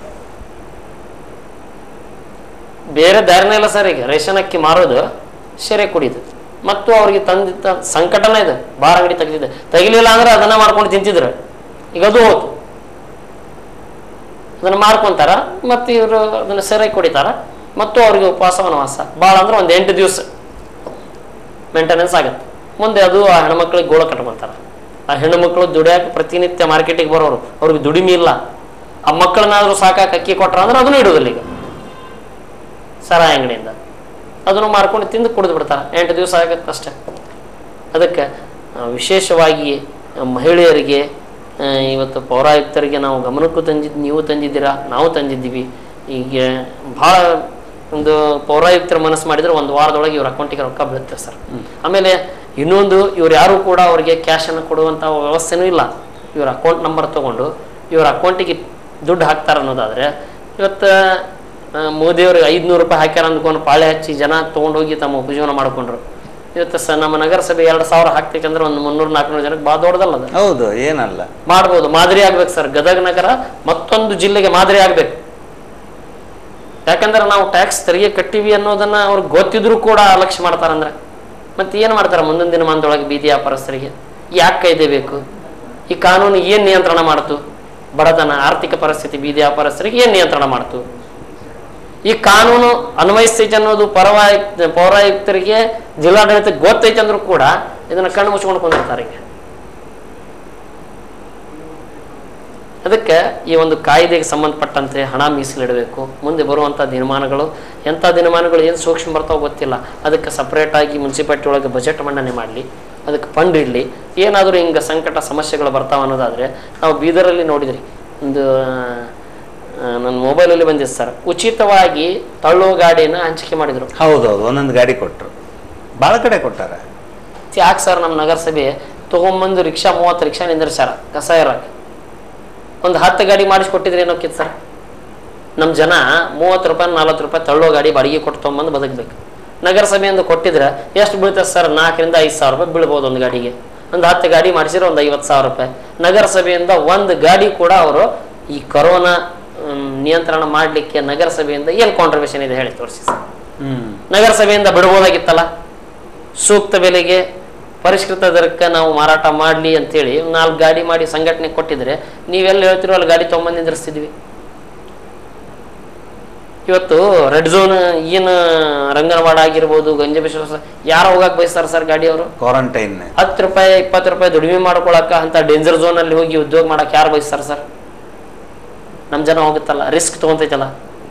ಬೇರೆ ದಾರಿನೇ ಇಲ್ಲ ಸರ್ ಈಗ ರೇಷನ್ ಅಕ್ಕಿ ಮಾರೋದು ಸೆರೆ ಕುಡಿದು ಮತ್ತು ಅವ್ರಿಗೆ ತಂದಿದ್ದ ಸಂಕಟನೇ ಇದೆ ಬಾರ್ ಅಂಗಡಿ ತೆಗೆದಿದೆ ತೆಗಿಲಿಲ್ಲ ಅಂದ್ರೆ ಅದನ್ನ ಮಾಡ್ಕೊಂಡು ತಿಂತಿದ್ರು ಈಗ ಅದು ಹೋತು ಅದನ್ನ ಮಾರ್ಕೊಂತಾರ ಮತ್ತು ಇವರು ಅದನ್ನ ಸೆರೆ ಕುಡಿತಾರ ಮತ್ತು ಅವ್ರಿಗೆ ಉಪವಾಸ ವನವಾಸ ಭಾಳ ಅಂದ್ರೆ ಒಂದು ಎಂಟು ದಿವಸ ಮೇಂಟೆನೆನ್ಸ್ ಆಗುತ್ತೆ ಮುಂದೆ ಅದು ಆ ಹೆಣ್ಮಕ್ಳಿಗೆ ಗೋಳ ಕಟ್ಕೊಂತಾರ ಆ ಹೆಣ್ಣುಮಕ್ಳು ದುಡಿಯಾಕ ಪ್ರತಿನಿತ್ಯ ಮಾರ್ಕೆಟಿಗೆ ಬರೋರು ಅವ್ರಿಗೆ ದುಡಿಮೆ ಇಲ್ಲ ಆ ಮಕ್ಕಳನ್ನಾದ್ರೂ ಸಾಕಾಕ ಅಕ್ಕಿ ಕೊಟ್ರ ಅಂದ್ರೆ ಅದನ್ನು ಇಡೋದಿಲ್ಲ ಈಗ ಸರಾಯಿ ಅಂಗಡಿಯಿಂದ ಅದನ್ನು ಮಾರ್ಕೊಂಡು ತಿಂದು ಕುಡಿದು ಬಿಡ್ತಾರೆ ಎಂಟು ದಿವಸ ಆಗತ್ತೆ ಅಷ್ಟೇ ಅದಕ್ಕೆ ಆ, ವಿಶೇಷವಾಗಿ ಆ, ಮಹಿಳೆಯರಿಗೆ ಆ, ಆ, ಇವತ್ತು ಪೌರಾಯುಕ್ತರಿಗೆ ನಾವು ಗಮನಕ್ಕೂ ತಂದಿದ್ದು ನೀವು ತಂದಿದ್ದೀರಾ ನಾವು ತಂದಿದ್ದೀವಿ ಈಗ ಭಾಳ ಒಂದು ಪೌರಾಯುಕ್ತರ ಮನಸ್ಸು ಮಾಡಿದ್ರೆ ಒಂದು ವಾರದೊಳಗೆ ಇವ್ರ ಅಕೌಂಟಿಗೆ ರೊಕ್ಕ ಬೀಳುತ್ತೆ ಸರ್ ಆಮೇಲೆ ಇನ್ನೊಂದು ಇವ್ರು ಯಾರು ಕೂಡ ಅವ್ರಿಗೆ ಕ್ಯಾಶನ್ನು ಕೊಡುವಂಥ ವ್ಯವಸ್ಥೆನೂ ಇಲ್ಲ ಇವ್ರ ಅಕೌಂಟ್ ನಂಬರ್ ತಗೊಂಡು ಇವ್ರ ಅಕೌಂಟಿಗೆ ದುಡ್ಡು ಹಾಕ್ತಾರೆ ಅನ್ನೋದಾದ್ರೆ ಇವತ್ತು ಆ, ಮೋದಿಯವ್ರಿಗೆ ಐದುನೂರು ರೂಪಾಯಿ ಹಾಕ್ಯಾರ ಅಂದ್ಕೊಂಡು ಪಾಳೆ ಹಚ್ಚಿ ಜನ ತೊಗೊಂಡೋಗಿ ತಮ್ಮ ಉಪಜೀವನ ಮಾಡ್ಕೊಂಡ್ರು ಇವತ್ತು ಸ ನಮ್ಮ ನಗರಸಭೆ ಎರಡು ಸಾವಿರ ಹಾಕ್ಬೇಕಂದ್ರೆ ಒಂದು ಮುನ್ನೂರು ನಾಲ್ಕುನೂರು ಜನಕ್ಕೆ ಭಾಳ ದೊಡ್ಡದಲ್ಲ ಅದು ಹೌದು ಏನಲ್ಲ ಮಾಡ್ಬೋದು ಮಾದರಿ ಆಗ್ಬೇಕು ಸರ್ ಗದಗ ನಗರ ಮತ್ತೊಂದು ಜಿಲ್ಲೆಗೆ ಮಾದರಿ ಆಗ್ಬೇಕು ಯಾಕಂದ್ರೆ ನಾವು ಟ್ಯಾಕ್ಸ್ ತೆರಿಗೆ ಕಟ್ಟಿವಿ ಅನ್ನೋದನ್ನ ಅವ್ರಿಗೆ ಗೊತ್ತಿದ್ರು ಕೂಡ ಅಲಕ್ಷ್ಯ ಮಾಡ್ತಾರಂದ್ರೆ ಮತ್ತೆ ಏನು ಮಾಡ್ತಾರೆ ಮುಂದಿನ ದಿನಮಾನದೊಳಗೆ ಬೀದಿ ವ್ಯಾಪಾರಸ್ಥರಿಗೆ ಯಾಕೆ ಕಾಯ್ದೆ ಬೇಕು ಈ ಕಾನೂನು ಏನು ನಿಯಂತ್ರಣ ಮಾಡ್ತು ಬಡತನ ಆರ್ಥಿಕ ಪರಿಸ್ಥಿತಿ ಬೀದಿ ವ್ಯಾಪಾರಸ್ಥರಿಗೆ ಏನು ನಿಯಂತ್ರಣ ಮಾಡ್ತು ಈ ಕಾನೂನು ಅನ್ವಯಿಸ್ತೈತೆ ಅನ್ನೋದು ಪರವಾಯುಕ್ತ ಪೌರಾಯುಕ್ತರಿಗೆ ಜಿಲ್ಲಾಡಳಿತಕ್ಕೆ ಗೊತ್ತೈತೆ ಅಂದ್ರೂ ಕೂಡ ಇದನ್ನ ಕಣ್ಣು ಮುಚ್ಕೊಂಡು ಕುಂದಿರ್ತಾರೆ ಈಗ ಅದಕ್ಕೆ ಈ ಒಂದು ಕಾಯ್ದೆಗೆ ಸಂಬಂಧಪಟ್ಟಂತೆ ಹಣ ಮೀಸಲಿಡಬೇಕು ಮುಂದೆ ಬರುವಂಥ ದಿನಮಾನಗಳು ಎಂಥ ದಿನಮಾನಗಳು ಏನು ಸೂಕ್ಷ್ಮ ಬರ್ತಾವ ಗೊತ್ತಿಲ್ಲ ಅದಕ್ಕೆ ಸಪ್ರೇಟಾಗಿ ಮುನ್ಸಿಪಾಲ್ಟಿ ಒಳಗೆ ಬಜೆಟ್ ಮಂಡನೆ ಮಾಡಲಿ ಅದಕ್ಕೆ ಫಂಡ್ ಇಡಲಿ ಏನಾದರೂ ಹಿಂಗೆ ಸಂಕಟ ಸಮಸ್ಯೆಗಳು ಬರ್ತಾವ ಅನ್ನೋದಾದರೆ ನಾವು ಬೀದರಲ್ಲಿ ನೋಡಿದ್ರಿ ಒಂದು ಆ, ನನ್ನ ಮೊಬೈಲಲ್ಲಿ ಬಂದಿದೆ ಸರ್ ಉಚಿತವಾಗಿ ತಳ್ಳೋ ಗಾಡಿನ ಹಂಚಿಕೆ ಮಾಡಿದರು ಹೌದೌದು ಒಂದೊಂದು ಗಾಡಿ ಕೊಟ್ಟರು ಭಾಳ ಕಡೆ ಕೊಟ್ಟಾರ ಯಾಕೆ ಸರ್ ನಮ್ಮ ನಗರಸಭೆ ತೊಗೊಂಬಂದು ರಿಕ್ಷಾ ಮೂವತ್ತು ರಿಕ್ಷಾ ನಿಂದ್ರಿಸ್ಯಾರ ಕಸ ಇರೋಕೆ ಒಂದು ಹತ್ತು ಗಾಡಿ ಮಾಡಿಸ್ಕೊಟ್ಟಿದ್ರೆ ಏನೋಕಿತ್ತು ಸರ್ ನಮ್ಮ ಜನ ಮೂವತ್ತು ರೂಪಾಯಿ ನಲ್ವತ್ತು ರೂಪಾಯಿ ತಳ್ಳೋ ಗಾಡಿ ಬಾಡಿಗೆ ಕೊಟ್ಟು ತೊಗೊಂಬಂದು ಬದುಕಬೇಕು ನಗರಸಭೆಯಿಂದ ಕೊಟ್ಟಿದ್ರೆ ಎಷ್ಟು ಬೀಳ್ತದೆ ಸರ್ ನಾಲ್ಕರಿಂದ ಐದು ಸಾವಿರ ರೂಪಾಯಿ ಬೀಳ್ಬೋದು ಒಂದು ಗಾಡಿಗೆ ಒಂದು ಹತ್ತು ಗಾಡಿ ಮಾಡಿಸಿದ್ರೆ ಒಂದು ಐವತ್ತು ಸಾವಿರ ರೂಪಾಯಿ ನಗರಸಭೆಯಿಂದ ಒಂದು ಗಾಡಿ ಕೂಡ ಅವರು ಈ ಕೊರೋನಾ ಮ್, ನಿಯಂತ್ರಣ ಮಾಡಲಿಕ್ಕೆ ನಗರಸಭೆಯಿಂದ ಏನು ಕಾಂಟ್ರಿಬ್ಯೂಷನ್ ಇದೆ ಹೇಳಿ ತೋರಿಸಿ ಸರ್ ಹ್ಮ್ ನಗರಸಭೆಯಿಂದ ಬಿಡ್ಬೋದಾಗಿತ್ತಲ್ಲ ಸೂಕ್ತ ಬೆಲೆಗೆ ಪರಿಷ್ಕೃತ ದರಕ್ಕೆ ನಾವು ಮಾರಾಟ ಮಾಡಲಿ ಅಂತೇಳಿ ಒಂದ್ ನಾಲ್ಕು ಗಾಡಿ ಮಾಡಿ ಸಂಘಟನೆ ಕೊಟ್ಟಿದ್ರೆ ನೀವೆಲ್ಲ ಹೇಳ್ತಿರೋ ಅಲ್ಲಿ ಗಾಡಿ ತೊಗೊಂಬಂದು ನಿಂದ್ರಿಸ್ತಿದ್ವಿ ಇವತ್ತು ರೆಡ್ ಝೋನ್ ಏನು ರಂಗನವಾಡ ಆಗಿರ್ಬೋದು ಗಂಜಬೇಶ್ವರ ಯಾರು ಹೋಗಕ್ಕೆ ಬಯಸ್ತಾರೆ ಸರ್ ಗಾಡಿ ಅವರು ಕ್ವಾರಂಟೈನ್ ಹತ್ತು ರೂಪಾಯಿ ಇಪ್ಪತ್ತು ರೂಪಾಯಿ ದುಡಿಮೆ ಮಾಡ್ಕೊಳಕ ಅಂತ ಡೇಂಜರ್ ಝೋನ್ ಅಲ್ಲಿ ಹೋಗಿ ಉದ್ಯೋಗ ಮಾಡಕ್ ಯಾರು ಬಯಸ್ತಾರೆ ಸರ್ ನಮ್ಮ ಜನ ಹೋಗುತ್ತಲ್ಲ ರಿಸ್ಕ್ ತಗೊಂತೈತಲ್ಲ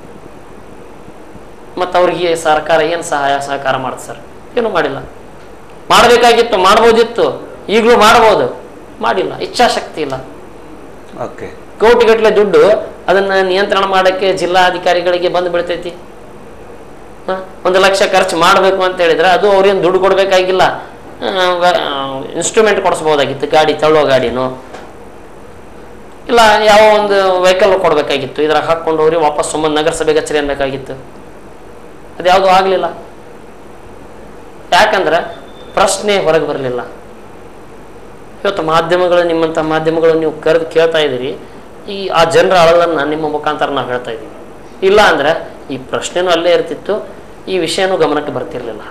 ಮತ್ತು ಅವ್ರಿಗೆ ಸರ್ಕಾರ ಏನು ಸಹಾಯ ಸಹಕಾರ ಮಾಡುತ್ತೆ ಸರ್ ಏನು ಮಾಡಿಲ್ಲ ಮಾಡಬೇಕಾಗಿತ್ತು ಮಾಡ್ಬೋದಿತ್ತು ಈಗಲೂ ಮಾಡ್ಬೋದು ಮಾಡಿಲ್ಲ ಇಚ್ಛಾಶಕ್ತಿ ಇಲ್ಲ ಓಕೆ ಕೋಟಿಗಟ್ಟಲೆ ದುಡ್ಡು ಅದನ್ನ ನಿಯಂತ್ರಣ ಮಾಡಕ್ಕೆ ಜಿಲ್ಲಾಧಿಕಾರಿಗಳಿಗೆ ಬಂದು ಬೀಳ್ತೈತಿ ಹ? ಒಂದು ಲಕ್ಷ ಖರ್ಚು ಮಾಡಬೇಕು ಅಂತ ಹೇಳಿದ್ರೆ ಅದು ಅವ್ರೇನು ದುಡ್ಡು ಕೊಡಬೇಕಾಗಿಲ್ಲ ಇನ್ಸ್ಟ್ರೂಮೆಂಟ್ ಕೊಡಿಸ್ಬೋದಾಗಿತ್ತು ಗಾಡಿ ತಳ್ಳೋ ಗಾಡಿನೋ ಇಲ್ಲ ಯಾವ ಒಂದು ವೆಹಿಕಲ್ ಕೊಡಬೇಕಾಗಿತ್ತು ಇದ್ರಾಗ ಹಾಕ್ಕೊಂಡು ಅವ್ರಿಗೆ ವಾಪಸ್ ಸುಮ್ಮನೆ ನಗರಸಭೆ ಕಚೇರಿ ಅನ್ಬೇಕಾಗಿತ್ತು ಅದ್ಯಾವುದು ಆಗಲಿಲ್ಲ ಯಾಕಂದ್ರೆ ಪ್ರಶ್ನೆ ಹೊರಗೆ ಬರಲಿಲ್ಲ ಇವತ್ತು ಮಾಧ್ಯಮಗಳು ನಿಮ್ಮಂಥ ಮಾಧ್ಯಮಗಳು ನೀವು ಕರೆದು ಕೇಳ್ತಾ ಇದ್ದೀರಿ ಈ ಆ ಜನರ ಅಳಲನ್ನು ನಿಮ್ಮ ಮುಖಾಂತರ ನಾವು ಹೇಳ್ತಾ ಇದ್ದೀವಿ ಇಲ್ಲ ಅಂದ್ರೆ ಈ ಪ್ರಶ್ನೆನೂ ಅಲ್ಲೇ ಇರ್ತಿತ್ತು ಈ ವಿಷಯನೂ ಗಮನಕ್ಕೆ ಬರ್ತಿರ್ಲಿಲ್ಲ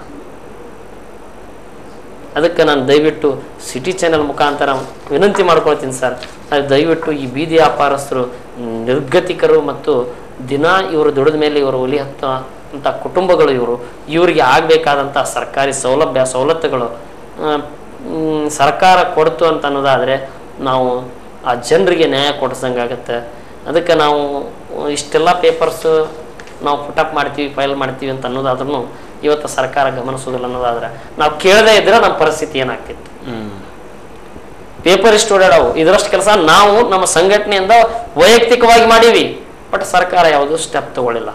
ಅದಕ್ಕೆ ನಾನು ದಯವಿಟ್ಟು ಸಿಟಿ ಚಾನೆಲ್ ಮುಖಾಂತರ ವಿನಂತಿ ಮಾಡ್ಕೊಳ್ತೀನಿ ಸರ್ ಅದು ದಯವಿಟ್ಟು ಈ ಬೀದಿ ವ್ಯಾಪಾರಸ್ಥರು ನಿರ್ಗತಿಕರು ಮತ್ತು ದಿನ ಇವರು ದುಡಿದ ಮೇಲೆ ಇವರು ಒಲಿ ಹತ್ತ ಅಂತ ಕುಟುಂಬಗಳು ಇವರು ಇವರಿಗೆ ಆಗಬೇಕಾದಂಥ ಸರ್ಕಾರಿ ಸೌಲಭ್ಯ ಸವಲತ್ತುಗಳು ಆ, ಮ್, ಸರ್ಕಾರ ಕೊಡ್ತು ಅಂತ ಅನ್ನೋದಾದರೆ ನಾವು ಆ ಜನರಿಗೆ ನ್ಯಾಯ ಕೊಡಿಸ್ದಂಗಾಗತ್ತೆ ಅದಕ್ಕೆ ನಾವು ಇಷ್ಟೆಲ್ಲ ಪೇಪರ್ಸು ನಾವು ಪುಟಪ್ ಮಾಡ್ತೀವಿ ಫೈಲ್ ಮಾಡ್ತೀವಿ ಅಂತ ಅನ್ನೋದಾದ್ರೂ ಇವತ್ತು ಸರ್ಕಾರ ಗಮನಿಸೋದಿಲ್ಲ ಅನ್ನೋದಾದ್ರೆ ನಾವು ಕೇಳದೇ ಇದ್ರೆ ನಮ್ಮ ಪರಿಸ್ಥಿತಿ ಏನಾಗ್ತಿತ್ತು ಹ್ಮ್ ಪೇಪರ್ ಇಷ್ಟು ಓಡಾಡವು ಇದರಷ್ಟು ಕೆಲಸ ನಾವು ನಮ್ಮ ಸಂಘಟನೆಯಿಂದ ವೈಯಕ್ತಿಕವಾಗಿ ಮಾಡೀವಿ ಬಟ್ ಸರ್ಕಾರ ಯಾವುದು ಸ್ಟೆಪ್ ತಗೊಳ್ಳಿಲ್ಲ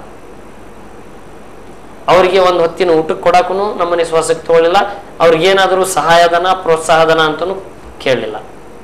ಅವರಿಗೆ ಒಂದು ಹೊತ್ತಿನ ಊಟಕ್ಕೆ ಕೊಡಕ್ಕೂ ನಮ್ಮನೆ ಶ್ವಾಸಕ್ಕೆ ತಗೊಳ್ಳಿಲ್ಲ ಅವ್ರಿಗೇನಾದರೂ ಸಹಾಯಧನ ಪ್ರೋತ್ಸಾಹಧನ ಅಂತಲೂ ಕೇಳಲಿಲ್ಲ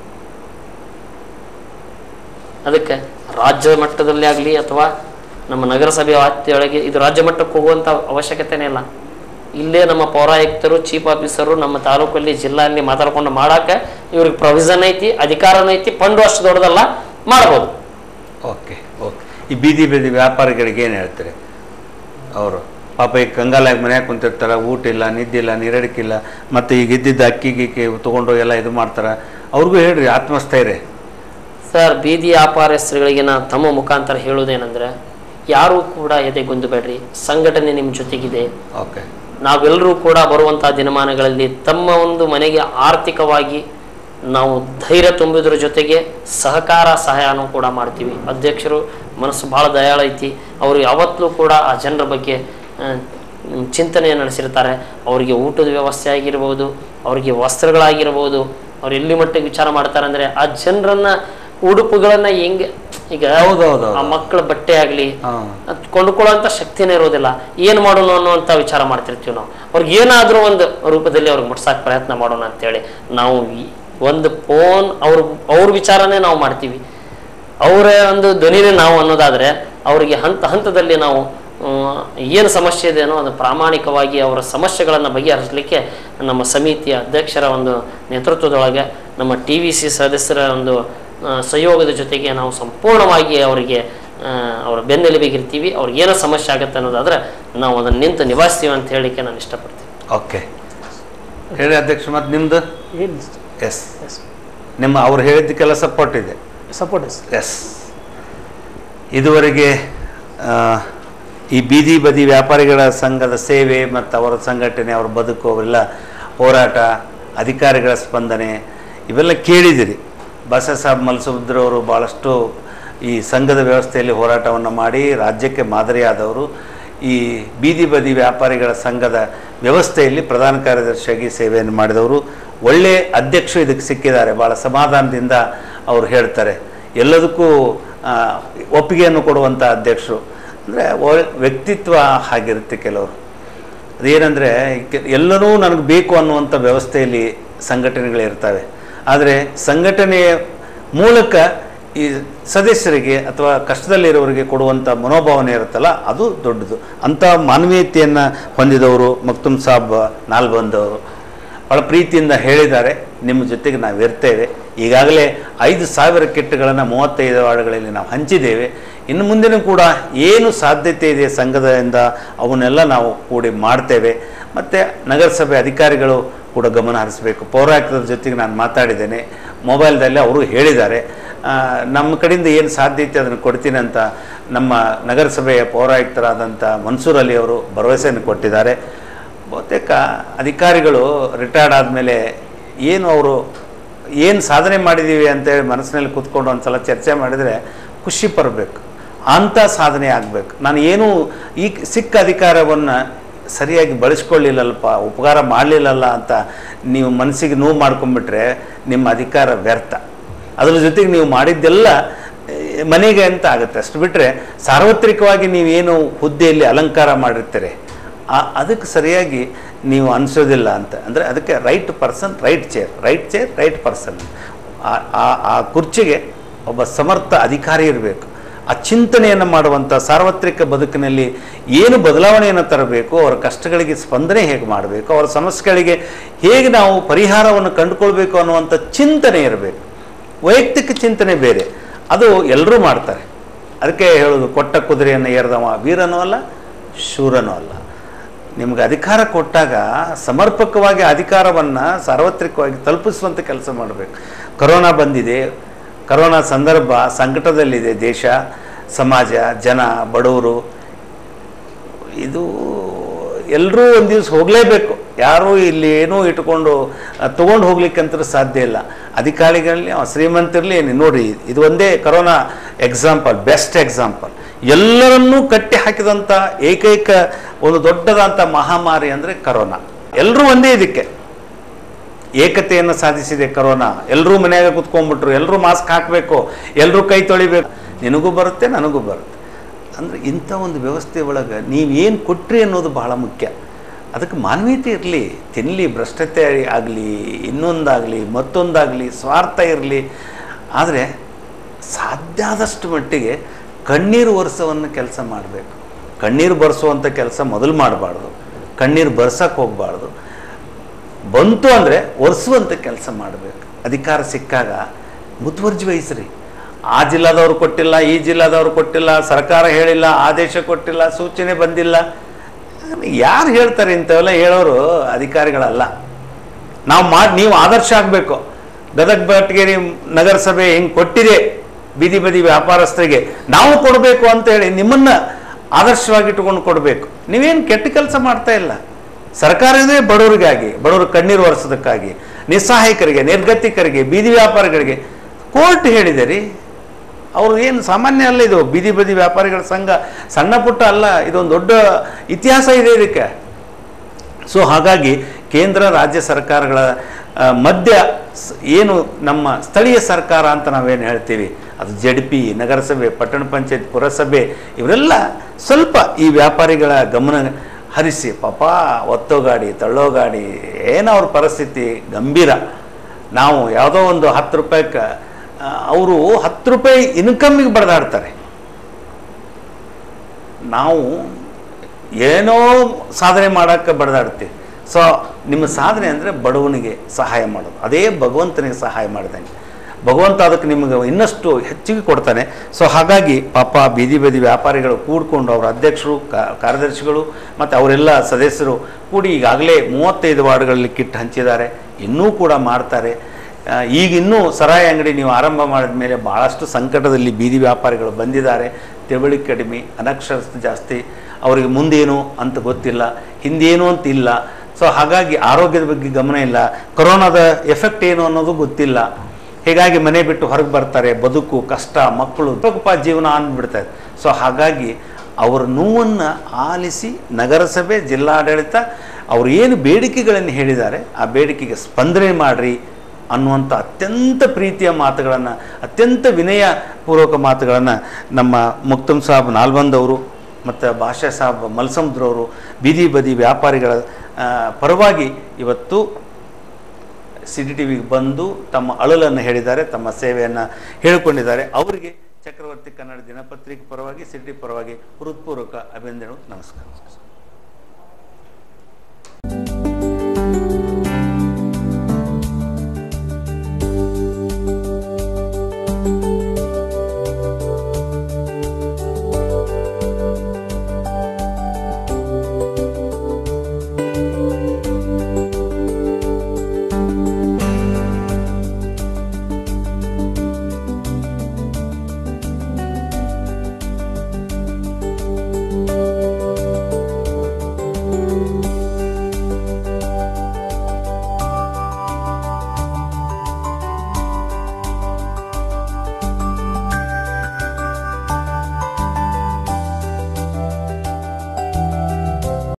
ಅದಕ್ಕೆ ರಾಜ್ಯ ಮಟ್ಟದಲ್ಲಿ ಆಗಲಿ ಅಥವಾ ನಮ್ಮ ನಗರಸಭೆ ವ್ಯಾಪ್ತಿಯೊಳಗೆ ಇದು ರಾಜ್ಯ ಮಟ್ಟಕ್ಕೆ ಹೋಗುವಂಥ ಅವಶ್ಯಕತೆನೇ ಇಲ್ಲ ಇಲ್ಲೇ ನಮ್ಮ ಪೌರಾಯುಕ್ತರು ಚೀಫ್ ಆಫೀಸರು ನಮ್ಮ ತಾಲೂಕಲ್ಲಿ ಜಿಲ್ಲೆಯಲ್ಲಿ ಮಾತಾಡ್ಕೊಂಡು ಮಾಡಕ್ಕೆ ಇವ್ರಿಗೆ ಪ್ರೊವಿಷನ್ ಐತಿ ಅಧಿಕಾರನೂ ಐತಿ ಫಂಡು ಅಷ್ಟು ದೊಡ್ಡದಲ್ಲ ಮಾಡ್ಬೋದು ಓಕೆ ಓಕೆ ಈ ಬೀದಿ ಬೀದಿ ವ್ಯಾಪಾರಿಗಳಿಗೆ ಏನು ಹೇಳ್ತಾರೆ ಅವರು ಪಾಪ ಈಗ ಕಂಗಾಲಾಗಿ ಮನ್ಯಾಗ ಕುಂತಿರ್ತಾರೆ ಊಟ ಇಲ್ಲ ನಿದ್ದೆ ಇಲ್ಲ ನೀರಡಿಕಿಲ್ಲ ಮತ್ತು ಈಗ ಇದ್ದಿದ್ದ ಅಕ್ಕಿ ಗಿಕ್ಕಿ ತೊಗೊಂಡು ಎಲ್ಲ ಇದು ಮಾಡ್ತಾರೆ ಅವ್ರಿಗೂ ಹೇಳ್ರಿ ಆತ್ಮಸ್ಥೈರ್ಯ ಸರ್ ಬೀದಿ ವ್ಯಾಪಾರಸ್ಥರುಗಳಿಗೆ ನಾನು ತಮ್ಮ ಮುಖಾಂತರ ಹೇಳುವುದೇನೆಂದ್ರೆ ಯಾರೂ ಕೂಡ ಎದೆಗುಂದಬೇಡ್ರಿ ಸಂಘಟನೆ ನಿಮ್ಮ ಜೊತೆಗಿದೆ ಓಕೆ ನಾವೆಲ್ಲರೂ ಕೂಡ ಬರುವಂತಹ ದಿನಮಾನಗಳಲ್ಲಿ ತಮ್ಮ ಒಂದು ಮನೆಗೆ ಆರ್ಥಿಕವಾಗಿ ನಾವು ಧೈರ್ಯ ತುಂಬಿದ್ರ ಜೊತೆಗೆ ಸಹಕಾರ ಸಹಾಯನೂ ಕೂಡ ಮಾಡ್ತೀವಿ ಅಧ್ಯಕ್ಷರು ಮನಸ್ಸು ಭಾಳ ದಯಾಳ ಐತಿ ಅವರು ಯಾವತ್ತೂ ಕೂಡ ಆ ಜನರ ಬಗ್ಗೆ ಆ, ಮ್, ಚಿಂತನೆಯನ್ನು ನಡೆಸಿರ್ತಾರೆ ಅವರಿಗೆ ಊಟದ ವ್ಯವಸ್ಥೆ ಆಗಿರ್ಬೋದು ಅವರಿಗೆ ವಸ್ತ್ರಗಳಾಗಿರ್ಬೋದು ಅವ್ರು ಎಲ್ಲಿ ಮಟ್ಟಿಗೆ ವಿಚಾರ ಮಾಡ್ತಾರೆ ಅಂದರೆ ಆ ಜನರನ್ನ ಉಡುಪುಗಳನ್ನ ಹೆಂಗೆ ಈಗ ಹೌದೌದು ಆ ಮಕ್ಕಳ ಬಟ್ಟೆ ಆಗ್ಲಿ ಹಾ. ಅದ್ ಕೊಂಡ್ಕೊಳ್ಳೋಂಥ ಶಕ್ತಿನೇ ಇರೋದಿಲ್ಲ ಏನ್ ಮಾಡೋಣ ಅನ್ನೋಂಥ ವಿಚಾರ ಮಾಡ್ತಿರ್ತೀವಿ ನಾವು ಅವ್ರಿಗೆ ಏನಾದ್ರೂ ಒಂದು ರೂಪದಲ್ಲಿ ಅವ್ರಿಗೆ ಮುಟ್ಸಕ್ ಪ್ರಯತ್ನ ಮಾಡೋಣ ಅಂತೇಳಿ ನಾವು ಈ ಒಂದು ಫೋನ್ ಅವ್ರ ಅವ್ರ ವಿಚಾರನೇ ನಾವು ಮಾಡ್ತೀವಿ ಅವರ ಒಂದು ಧ್ವನಿನೇ ನಾವು ಅನ್ನೋದಾದ್ರೆ ಅವರಿಗೆ ಹಂತ ಹಂತದಲ್ಲಿ ನಾವು ಏನು ಸಮಸ್ಯೆ ಇದೆಯೋ ಅದು ಪ್ರಾಮಾಣಿಕವಾಗಿ ಅವರ ಸಮಸ್ಯೆಗಳನ್ನು ಬಗೆಹರಿಸಲಿಕ್ಕೆ ನಮ್ಮ ಸಮಿತಿಯ ಅಧ್ಯಕ್ಷರ ಒಂದು ನೇತೃತ್ವದೊಳಗೆ ನಮ್ಮ ಟಿ ವಿ ಸಿ ಸದಸ್ಯರ ಒಂದು ಆ, ಸಹಯೋಗದ ಜೊತೆಗೆ ನಾವು ಸಂಪೂರ್ಣವಾಗಿ ಅವರಿಗೆ ಆ, ಅವರ ಬೆನ್ನೆಲುಬಿಗಿರ್ತೀವಿ ಅವ್ರಿಗೆ ಏನೋ ಸಮಸ್ಯೆ ಆಗುತ್ತೆ ಅನ್ನೋದಾದ್ರೆ ನಾವು ಅದನ್ನು ನಿಂತು ನಿಭಾಯಿಸ್ತೀವಿ ಅಂತ ಹೇಳಲಿಕ್ಕೆ ನಾನು ಇಷ್ಟಪಡ್ತೀನಿ ಓಕೆ ಹೇಳಿ ಅಧ್ಯಕ್ಷ ಮತ್ತು ನಿಮ್ದು ಏನು ಎಸ್ ನಿಮ್ಮ ಅವ್ರು ಹೇಳಿದ್ದಕ್ಕೆಲ್ಲ ಸಪೋರ್ಟ್ ಇದೆ ಸಪೋರ್ಟ್ ಇಸ್ ಎಸ್ ಇದುವರೆಗೆ ಆ, ಈ ಬೀದಿ ಬದಿ ವ್ಯಾಪಾರಿಗಳ ಸಂಘದ ಸೇವೆ ಮತ್ತು ಅವರ ಸಂಘಟನೆ ಅವರ ಬದುಕು ಅವೆಲ್ಲ ಹೋರಾಟ ಅಧಿಕಾರಿಗಳ ಸ್ಪಂದನೆ ಇವೆಲ್ಲ ಕೇಳಿದಿರಿ ಬಸಸಾಬ್ ಮಲ್ಸುದ್ರವರು ಭಾಳಷ್ಟು ಈ ಸಂಘದ ವ್ಯವಸ್ಥೆಯಲ್ಲಿ ಹೋರಾಟವನ್ನು ಮಾಡಿ ರಾಜ್ಯಕ್ಕೆ ಮಾದರಿಯಾದವರು ಈ ಬೀದಿ ಬದಿ ವ್ಯಾಪಾರಿಗಳ ಸಂಘದ ವ್ಯವಸ್ಥೆಯಲ್ಲಿ ಪ್ರಧಾನ ಕಾರ್ಯದರ್ಶಿಯಾಗಿ ಸೇವೆಯನ್ನು ಮಾಡಿದವರು ಒಳ್ಳೆಯ ಅಧ್ಯಕ್ಷರು ಇದಕ್ಕೆ ಸಿಕ್ಕಿದ್ದಾರೆ ಭಾಳ ಸಮಾಧಾನದಿಂದ ಅವರು ಹೇಳ್ತಾರೆ ಎಲ್ಲದಕ್ಕೂ ಆ, ಒಪ್ಪಿಗೆಯನ್ನು ಕೊಡುವಂಥ ಅಧ್ಯಕ್ಷರು ಅಂದರೆ ವ್ಯಕ್ತಿತ್ವ ಹಾಗಿರುತ್ತೆ ಕೆಲವರು ಅದೇನೆಂದರೆ ಎಲ್ಲನೂ ನನಗೆ ಬೇಕು ಅನ್ನುವಂಥ ವ್ಯವಸ್ಥೆಯಲ್ಲಿ ಸಂಘಟನೆಗಳಿರ್ತವೆ ಆದರೆ ಸಂಘಟನೆಯ ಮೂಲಕ ಈ ಸದಸ್ಯರಿಗೆ ಅಥವಾ ಕಷ್ಟದಲ್ಲಿರೋರಿಗೆ ಕೊಡುವಂಥ ಮನೋಭಾವನೆ ಇರುತ್ತಲ್ಲ ಅದು ದೊಡ್ಡದು ಅಂಥ ಮಾನವೀಯತೆಯನ್ನು ಹೊಂದಿದವರು ಮಕ್ತುಮ್ ಸಾಬ್ ನಾಲ್ಬಂದವರು ಭಾಳ ಪ್ರೀತಿಯಿಂದ ಹೇಳಿದ್ದಾರೆ ನಿಮ್ಮ ಜೊತೆಗೆ ನಾವು ಇರ್ತೇವೆ ಈಗಾಗಲೇ ಐದು ಸಾವಿರ ಕಿಟ್ಗಳನ್ನು ಮೂವತ್ತೈದು ವಾರ್ಡ್ಗಳಲ್ಲಿ ನಾವು ಹಂಚಿದ್ದೇವೆ ಇನ್ನು ಮುಂದೆನೂ ಕೂಡ ಏನು ಸಾಧ್ಯತೆ ಇದೆ ಸಂಘದಿಂದ ಅವನ್ನೆಲ್ಲ ನಾವು ಕೂಡಿ ಮಾಡ್ತೇವೆ ಮತ್ತು ನಗರಸಭೆ ಅಧಿಕಾರಿಗಳು ಕೂಡ ಗಮನ ಹರಿಸಬೇಕು ಪೌರಾಯುಕ್ತರ ಜೊತೆಗೆ ನಾನು ಮಾತಾಡಿದ್ದೇನೆ ಮೊಬೈಲ್ದಲ್ಲಿ ಅವರು ಹೇಳಿದ್ದಾರೆ ಆ, ನಮ್ಮ ಕಡೆಯಿಂದ ಏನು ಸಾಧ್ಯತೆ ಅದನ್ನು ಕೊಡ್ತೀನಿ ಅಂತ ನಮ್ಮ ನಗರಸಭೆಯ ಪೌರಾಯುಕ್ತರಾದಂಥ ಮನ್ಸೂರ್ ಅಲಿ ಅವರು ಭರವಸೆಯನ್ನು ಕೊಟ್ಟಿದ್ದಾರೆ ಬಹುತೇಕ ಅಧಿಕಾರಿಗಳು ರಿಟೈರ್ಡ್ ಆದಮೇಲೆ ಏನು ಅವರು ಏನು ಸಾಧನೆ ಮಾಡಿದ್ದೀವಿ ಅಂತೇಳಿ ಮನಸ್ಸಿನಲ್ಲಿ ಕೂತ್ಕೊಂಡು ಒಂದು ಸಲ ಚರ್ಚೆ ಮಾಡಿದರೆ ಖುಷಿ ಪಡಬೇಕು ಅಂಥ ಸಾಧನೆ ಆಗಬೇಕು ನಾನು ಏನು ಈ ಸಿಕ್ಕ ಅಧಿಕಾರವನ್ನು ಸರಿಯಾಗಿ ಬಳಸ್ಕೊಳ್ಳಿಲ್ಲಲ್ಪ ಉಪಕಾರ ಮಾಡಲಿಲ್ಲಲ್ಲ ಅಂತ ನೀವು ಮನಸ್ಸಿಗೆ ನೋವು ಮಾಡ್ಕೊಂಡ್ಬಿಟ್ರೆ ನಿಮ್ಮ ಅಧಿಕಾರ ವ್ಯರ್ಥ ಅದ್ರ ಜೊತೆಗೆ ನೀವು ಮಾಡಿದ್ದೆಲ್ಲ ಏ, ಮನೆಗೆ ಅಂತ ಆಗುತ್ತೆ ಅಷ್ಟು ಬಿಟ್ಟರೆ ಸಾರ್ವತ್ರಿಕವಾಗಿ ನೀವೇನು ಹುದ್ದೆಯಲ್ಲಿ ಅಲಂಕಾರ ಮಾಡಿರ್ತೀರಿ ಆ- ಅದಕ್ಕೆ ಸರಿಯಾಗಿ ನೀವು ಅನಿಸೋದಿಲ್ಲ ಅಂತ ಅಂದರೆ ಅದಕ್ಕೆ right person right chair right chair right person ಆ ಕುರ್ಚಿಗೆ ಒಬ್ಬ ಸಮರ್ಥ ಅಧಿಕಾರಿ ಇರಬೇಕು ಆ ಚಿಂತನೆಯನ್ನು ಮಾಡುವಂಥ ಸಾರ್ವತ್ರಿಕ ಬದುಕಿನಲ್ಲಿ ಏನು ಬದಲಾವಣೆಯನ್ನು ತರಬೇಕು ಅವರ ಕಷ್ಟಗಳಿಗೆ ಸ್ಪಂದನೆ ಹೇಗೆ ಮಾಡಬೇಕು ಅವರ ಸಮಸ್ಯೆಗಳಿಗೆ ಹೇಗೆ ನಾವು ಪರಿಹಾರವನ್ನು ಕಂಡುಕೊಳ್ಬೇಕು ಅನ್ನುವಂಥ ಚಿಂತನೆ ಇರಬೇಕು ವೈಯಕ್ತಿಕ ಚಿಂತನೆ ಬೇರೆ ಅದು ಎಲ್ಲರೂ ಮಾಡ್ತಾರೆ ಅದಕ್ಕೆ ಹೇಳೋದು ಕೊಟ್ಟ ಕುದುರೆಯನ್ನು ಏರ್ದವ ವೀರನೂ ಅಲ್ಲ ಶೂರನೂ ಅಲ್ಲ ನಿಮ್ಗೆ ಅಧಿಕಾರ ಕೊಟ್ಟಾಗ ಸಮರ್ಪಕವಾಗಿ ಅಧಿಕಾರವನ್ನು ಸಾರ್ವತ್ರಿಕವಾಗಿ ತಲುಪಿಸುವಂಥ ಕೆಲಸ ಮಾಡಬೇಕು ಕರೋನಾ ಬಂದಿದೆ ಕರೋನಾ ಸಂದರ್ಭ ಸಂಕಟದಲ್ಲಿದೆ ದೇಶ ಸಮಾಜ ಜನ ಬಡವರು ಇದು ಎಲ್ಲರೂ ಒಂದು ದಿವಸ ಹೋಗಲೇಬೇಕು ಯಾರೂ ಇಲ್ಲಿ ಏನೂ ಇಟ್ಕೊಂಡು ತೊಗೊಂಡು ಹೋಗ್ಲಿಕ್ಕಂತೂ ಸಾಧ್ಯ ಇಲ್ಲ ಅಧಿಕಾರಿಗಳಲ್ಲಿ ಅವ ಶ್ರೀಮಂತಿರಲಿ ಏನು ನೋಡಿ ಇದು ಒಂದೇ ಕರೋನಾ ಎಕ್ಸಾಂಪಲ್ ಬೆಸ್ಟ್ ಎಕ್ಸಾಂಪಲ್ ಎಲ್ಲರನ್ನೂ ಕಟ್ಟಿ ಹಾಕಿದಂಥ ಏಕೈಕ ಒಂದು ದೊಡ್ಡದಂಥ ಮಹಾಮಾರಿ ಅಂದರೆ ಕರೋನಾ ಎಲ್ಲರೂ ಒಂದೇ ಇದಕ್ಕೆ ಏಕತೆಯನ್ನು ಸಾಧಿಸಿದೆ ಕರೋನಾ ಎಲ್ಲರೂ ಮನೆಯಾಗ ಕುತ್ಕೊಂಡ್ಬಿಟ್ರು ಎಲ್ಲರೂ ಮಾಸ್ಕ್ ಹಾಕಬೇಕು ಎಲ್ಲರೂ ಕೈ ತೊಳಿಬೇಕು ನಿನಗೂ ಬರುತ್ತೆ ನನಗೂ ಬರುತ್ತೆ ಅಂದರೆ ಇಂಥ ಒಂದು ವ್ಯವಸ್ಥೆ ಒಳಗೆ ನೀವೇನು ಕೊಟ್ರಿ ಅನ್ನೋದು ಬಹಳ ಮುಖ್ಯ ಅದಕ್ಕೆ ಮಾನವೀಯತೆ ಇರಲಿ ತಿನ್ನಲಿ ಭ್ರಷ್ಟತೆ ಆಗಲಿ ಇನ್ನೊಂದಾಗಲಿ ಮತ್ತೊಂದಾಗಲಿ ಸ್ವಾರ್ಥ ಇರಲಿ ಆದರೆ ಸಾಧ್ಯ ಆದಷ್ಟು ಮಟ್ಟಿಗೆ ಕಣ್ಣೀರು ಒರೆಸೋವನ್ನು ಕೆಲಸ ಮಾಡಬೇಕು ಕಣ್ಣೀರು ಬರ್ಸುವಂಥ ಕೆಲಸ ಮೊದಲು ಮಾಡಬಾರ್ದು ಕಣ್ಣೀರು ಬರ್ಸಕ್ಕೆ ಹೋಗಬಾರ್ದು ಬಂತು ಅಂದರೆ ಒರೆಸುವಂಥ ಕೆಲಸ ಮಾಡಬೇಕು ಅಧಿಕಾರ ಸಿಕ್ಕಾಗ ಮುತುವರ್ಜಿ ವಹಿಸ್ರಿ ಆ ಜಿಲ್ಲಾದವ್ರು ಕೊಟ್ಟಿಲ್ಲ ಈ ಜಿಲ್ಲಾದವ್ರು ಕೊಟ್ಟಿಲ್ಲ ಸರ್ಕಾರ ಹೇಳಿಲ್ಲ ಆದೇಶ ಕೊಟ್ಟಿಲ್ಲ ಸೂಚನೆ ಬಂದಿಲ್ಲ ಯಾರು ಹೇಳ್ತಾರೆ ಇಂಥವೆಲ್ಲ ಹೇಳೋರು ಅಧಿಕಾರಿಗಳಲ್ಲ ನಾವು ಮಾಡಿ ನೀವು ಆದರ್ಶ ಆಗಬೇಕು ಗದಗ ಬೆಟಗೇರಿ ನಗರಸಭೆ ಹೆಂಗೆ ಕೊಟ್ಟಿದೆ ಬೀದಿ ಬದಿ ವ್ಯಾಪಾರಸ್ಥರಿಗೆ ನಾವು ಕೊಡಬೇಕು ಅಂತ ಹೇಳಿ ನಿಮ್ಮನ್ನ ಆದರ್ಶವಾಗಿ ಇಟ್ಕೊಂಡು ಕೊಡಬೇಕು ನೀವೇನು ಕೆಟ್ಟ ಕೆಲಸ ಮಾಡ್ತಾ ಇಲ್ಲ ಸರ್ಕಾರ ಇದೆ ಬಡವರಿಗಾಗಿ ಬಡವರು ಕಣ್ಣೀರು ಒರೆಸೋದಕ್ಕಾಗಿ ನಿಸ್ಸಹಾಯಕರಿಗೆ ನಿರ್ಗತಿಕರಿಗೆ ಬೀದಿ ವ್ಯಾಪಾರಿಗಳಿಗೆ ಕೋರ್ಟ್ ಹೇಳಿದೆ ರೀ ಅವರು ಏನು ಸಾಮಾನ್ಯ ಅಲ್ಲ ಇದು ಬೀದಿ ಬದಿ ವ್ಯಾಪಾರಿಗಳ ಸಂಘ ಸಣ್ಣ ಪುಟ್ಟ ಅಲ್ಲ ಇದೊಂದು ದೊಡ್ಡ ಇತಿಹಾಸ ಇದೆ ಇದಕ್ಕೆ ಸೊ ಹಾಗಾಗಿ ಕೇಂದ್ರ ರಾಜ್ಯ ಸರ್ಕಾರಗಳ ಆ, ಮಧ್ಯ ಸ್- ಏನು ನಮ್ಮ ಸ್ಥಳೀಯ ಸರ್ಕಾರ ಅಂತ ನಾವೇನು ಹೇಳ್ತೀವಿ ಅದು ಜಡ್ ಪಿ ನಗರಸಭೆ ಪಟ್ಟಣ ಪಂಚಾಯತ್ ಪುರಸಭೆ ಇವರೆಲ್ಲ ಸ್ವಲ್ಪ ಈ ವ್ಯಾಪಾರಿಗಳ ಗಮನ ಹರಿಸಿ ಪಾಪ ಒತ್ತೋ ಗಾಡಿ ತಳ್ಳೋ ಗಾಡಿ ಏನೋ ಅವ್ರ ಪರಿಸ್ಥಿತಿ ಗಂಭೀರ ನಾವು ಯಾವುದೋ ಒಂದು ಹತ್ತು ರೂಪಾಯಿಗೆ ಅವರು ಹತ್ತು ರೂಪಾಯಿ ಇನ್ಕಮ್ಮಿಗೆ ಬಡ್ದಾಡ್ತಾರೆ ನಾವು ಏನೋ ಸಾಧನೆ ಮಾಡೋಕ್ಕೆ ಬಡ್ದಾಡ್ತೀವಿ ಸೊ ನಿಮ್ಮ ಸಾಧನೆ ಅಂದರೆ ಬಡವನಿಗೆ ಸಹಾಯ ಮಾಡೋದು ಅದೇ ಭಗವಂತನಿಗೆ ಸಹಾಯ ಮಾಡಿದಂಗೆ ಭಗವಂತ ಅದಕ್ಕೆ ನಿಮಗೆ ಇನ್ನಷ್ಟು ಹೆಚ್ಚಿಗೆ ಕೊಡ್ತಾನೆ ಸೊ ಹಾಗಾಗಿ ಪಾಪ ಬೀದಿ ಬೀದಿ ವ್ಯಾಪಾರಿಗಳು ಕೂಡ್ಕೊಂಡು ಅವರ ಅಧ್ಯಕ್ಷರು ಕಾ- ಕಾರ್ಯದರ್ಶಿಗಳು ಮತ್ತು ಅವರೆಲ್ಲ ಸದಸ್ಯರು ಕೂಡಿ ಈಗಾಗಲೇ ಮೂವತ್ತೈದು ವಾರ್ಡ್ಗಳಲ್ಲಿ ಕಿಟ್ ಹಂಚಿದ್ದಾರೆ ಇನ್ನೂ ಕೂಡ ಮಾಡ್ತಾರೆ ಆ, ಈಗ ಇನ್ನೂ ಸರಾಯಿ ಅಂಗಡಿ ನೀವು ಆರಂಭ ಮಾಡಿದ ಮೇಲೆ ಭಾಳಷ್ಟು ಸಂಕಟದಲ್ಲಿ ಬೀದಿ ವ್ಯಾಪಾರಿಗಳು ಬಂದಿದ್ದಾರೆ ತಿಳುವಳಿಕೆ ಕಡಿಮೆ ಅನಕ್ಷರಸ್ಥ ಜಾಸ್ತಿ ಅವರಿಗೆ ಮುಂದೇನು ಅಂತ ಗೊತ್ತಿಲ್ಲ ಹಿಂದೇನು ಅಂತ ಇಲ್ಲ ಸೊ ಹಾಗಾಗಿ ಆರೋಗ್ಯದ ಬಗ್ಗೆ ಗಮನ ಇಲ್ಲ ಕೊರೋನಾದ ಎಫೆಕ್ಟ್ ಏನು ಅನ್ನೋದು ಗೊತ್ತಿಲ್ಲ ಹೀಗಾಗಿ ಮನೆ ಬಿಟ್ಟು ಹೊರಗೆ ಬರ್ತಾರೆ ಬದುಕು ಕಷ್ಟ ಮಕ್ಕಳು ತೋಕಪ್ಪ ಜೀವನ ಅಂದ್ಬಿಡ್ತಾರೆ ಸೊ ಹಾಗಾಗಿ ಅವರ ನೋವನ್ನು ಆಲಿಸಿ ನಗರಸಭೆ ಜಿಲ್ಲಾಡಳಿತ ಅವರು ಏನು ಬೇಡಿಕೆಗಳನ್ನು ಹೇಳಿದ್ದಾರೆ ಆ ಬೇಡಿಕೆಗೆ ಸ್ಪಂದನೆ ಮಾಡಿರಿ ಅನ್ನುವಂಥ ಅತ್ಯಂತ ಪ್ರೀತಿಯ ಮಾತುಗಳನ್ನು ಅತ್ಯಂತ ವಿನಯಪೂರ್ವಕ ಮಾತುಗಳನ್ನು ನಮ್ಮ ಮುಕ್ತಮ್ ಸಾಬ್ ನಾಲ್ಬಂದ್ ಅವರು ಮತ್ತು ಭಾಷಾ ಸಾಬ್ ಮಲ್ಸಮುದ್ರವರು ಬೀದಿ ಬದಿ ವ್ಯಾಪಾರಿಗಳ ಆ, ಪರವಾಗಿ ಇವತ್ತು ಸಿ ಡಿ ಟಿ ವಿಗೆ ಬಂದು ತಮ್ಮ ಅಳಲನ್ನು ಹೇಳಿದ್ದಾರೆ ತಮ್ಮ ಸೇವೆಯನ್ನು ಹೇಳಿಕೊಂಡಿದ್ದಾರೆ ಅವರಿಗೆ ಚಕ್ರವರ್ತಿ ಕನ್ನಡ ದಿನಪತ್ರಿಕೆ ಪರವಾಗಿ ಸಿ ಟಿ ಪರವಾಗಿ ಹೃತ್ಪೂರ್ವಕ ಅಭಿನಂದನೆಗಳು ನಮಸ್ಕಾರ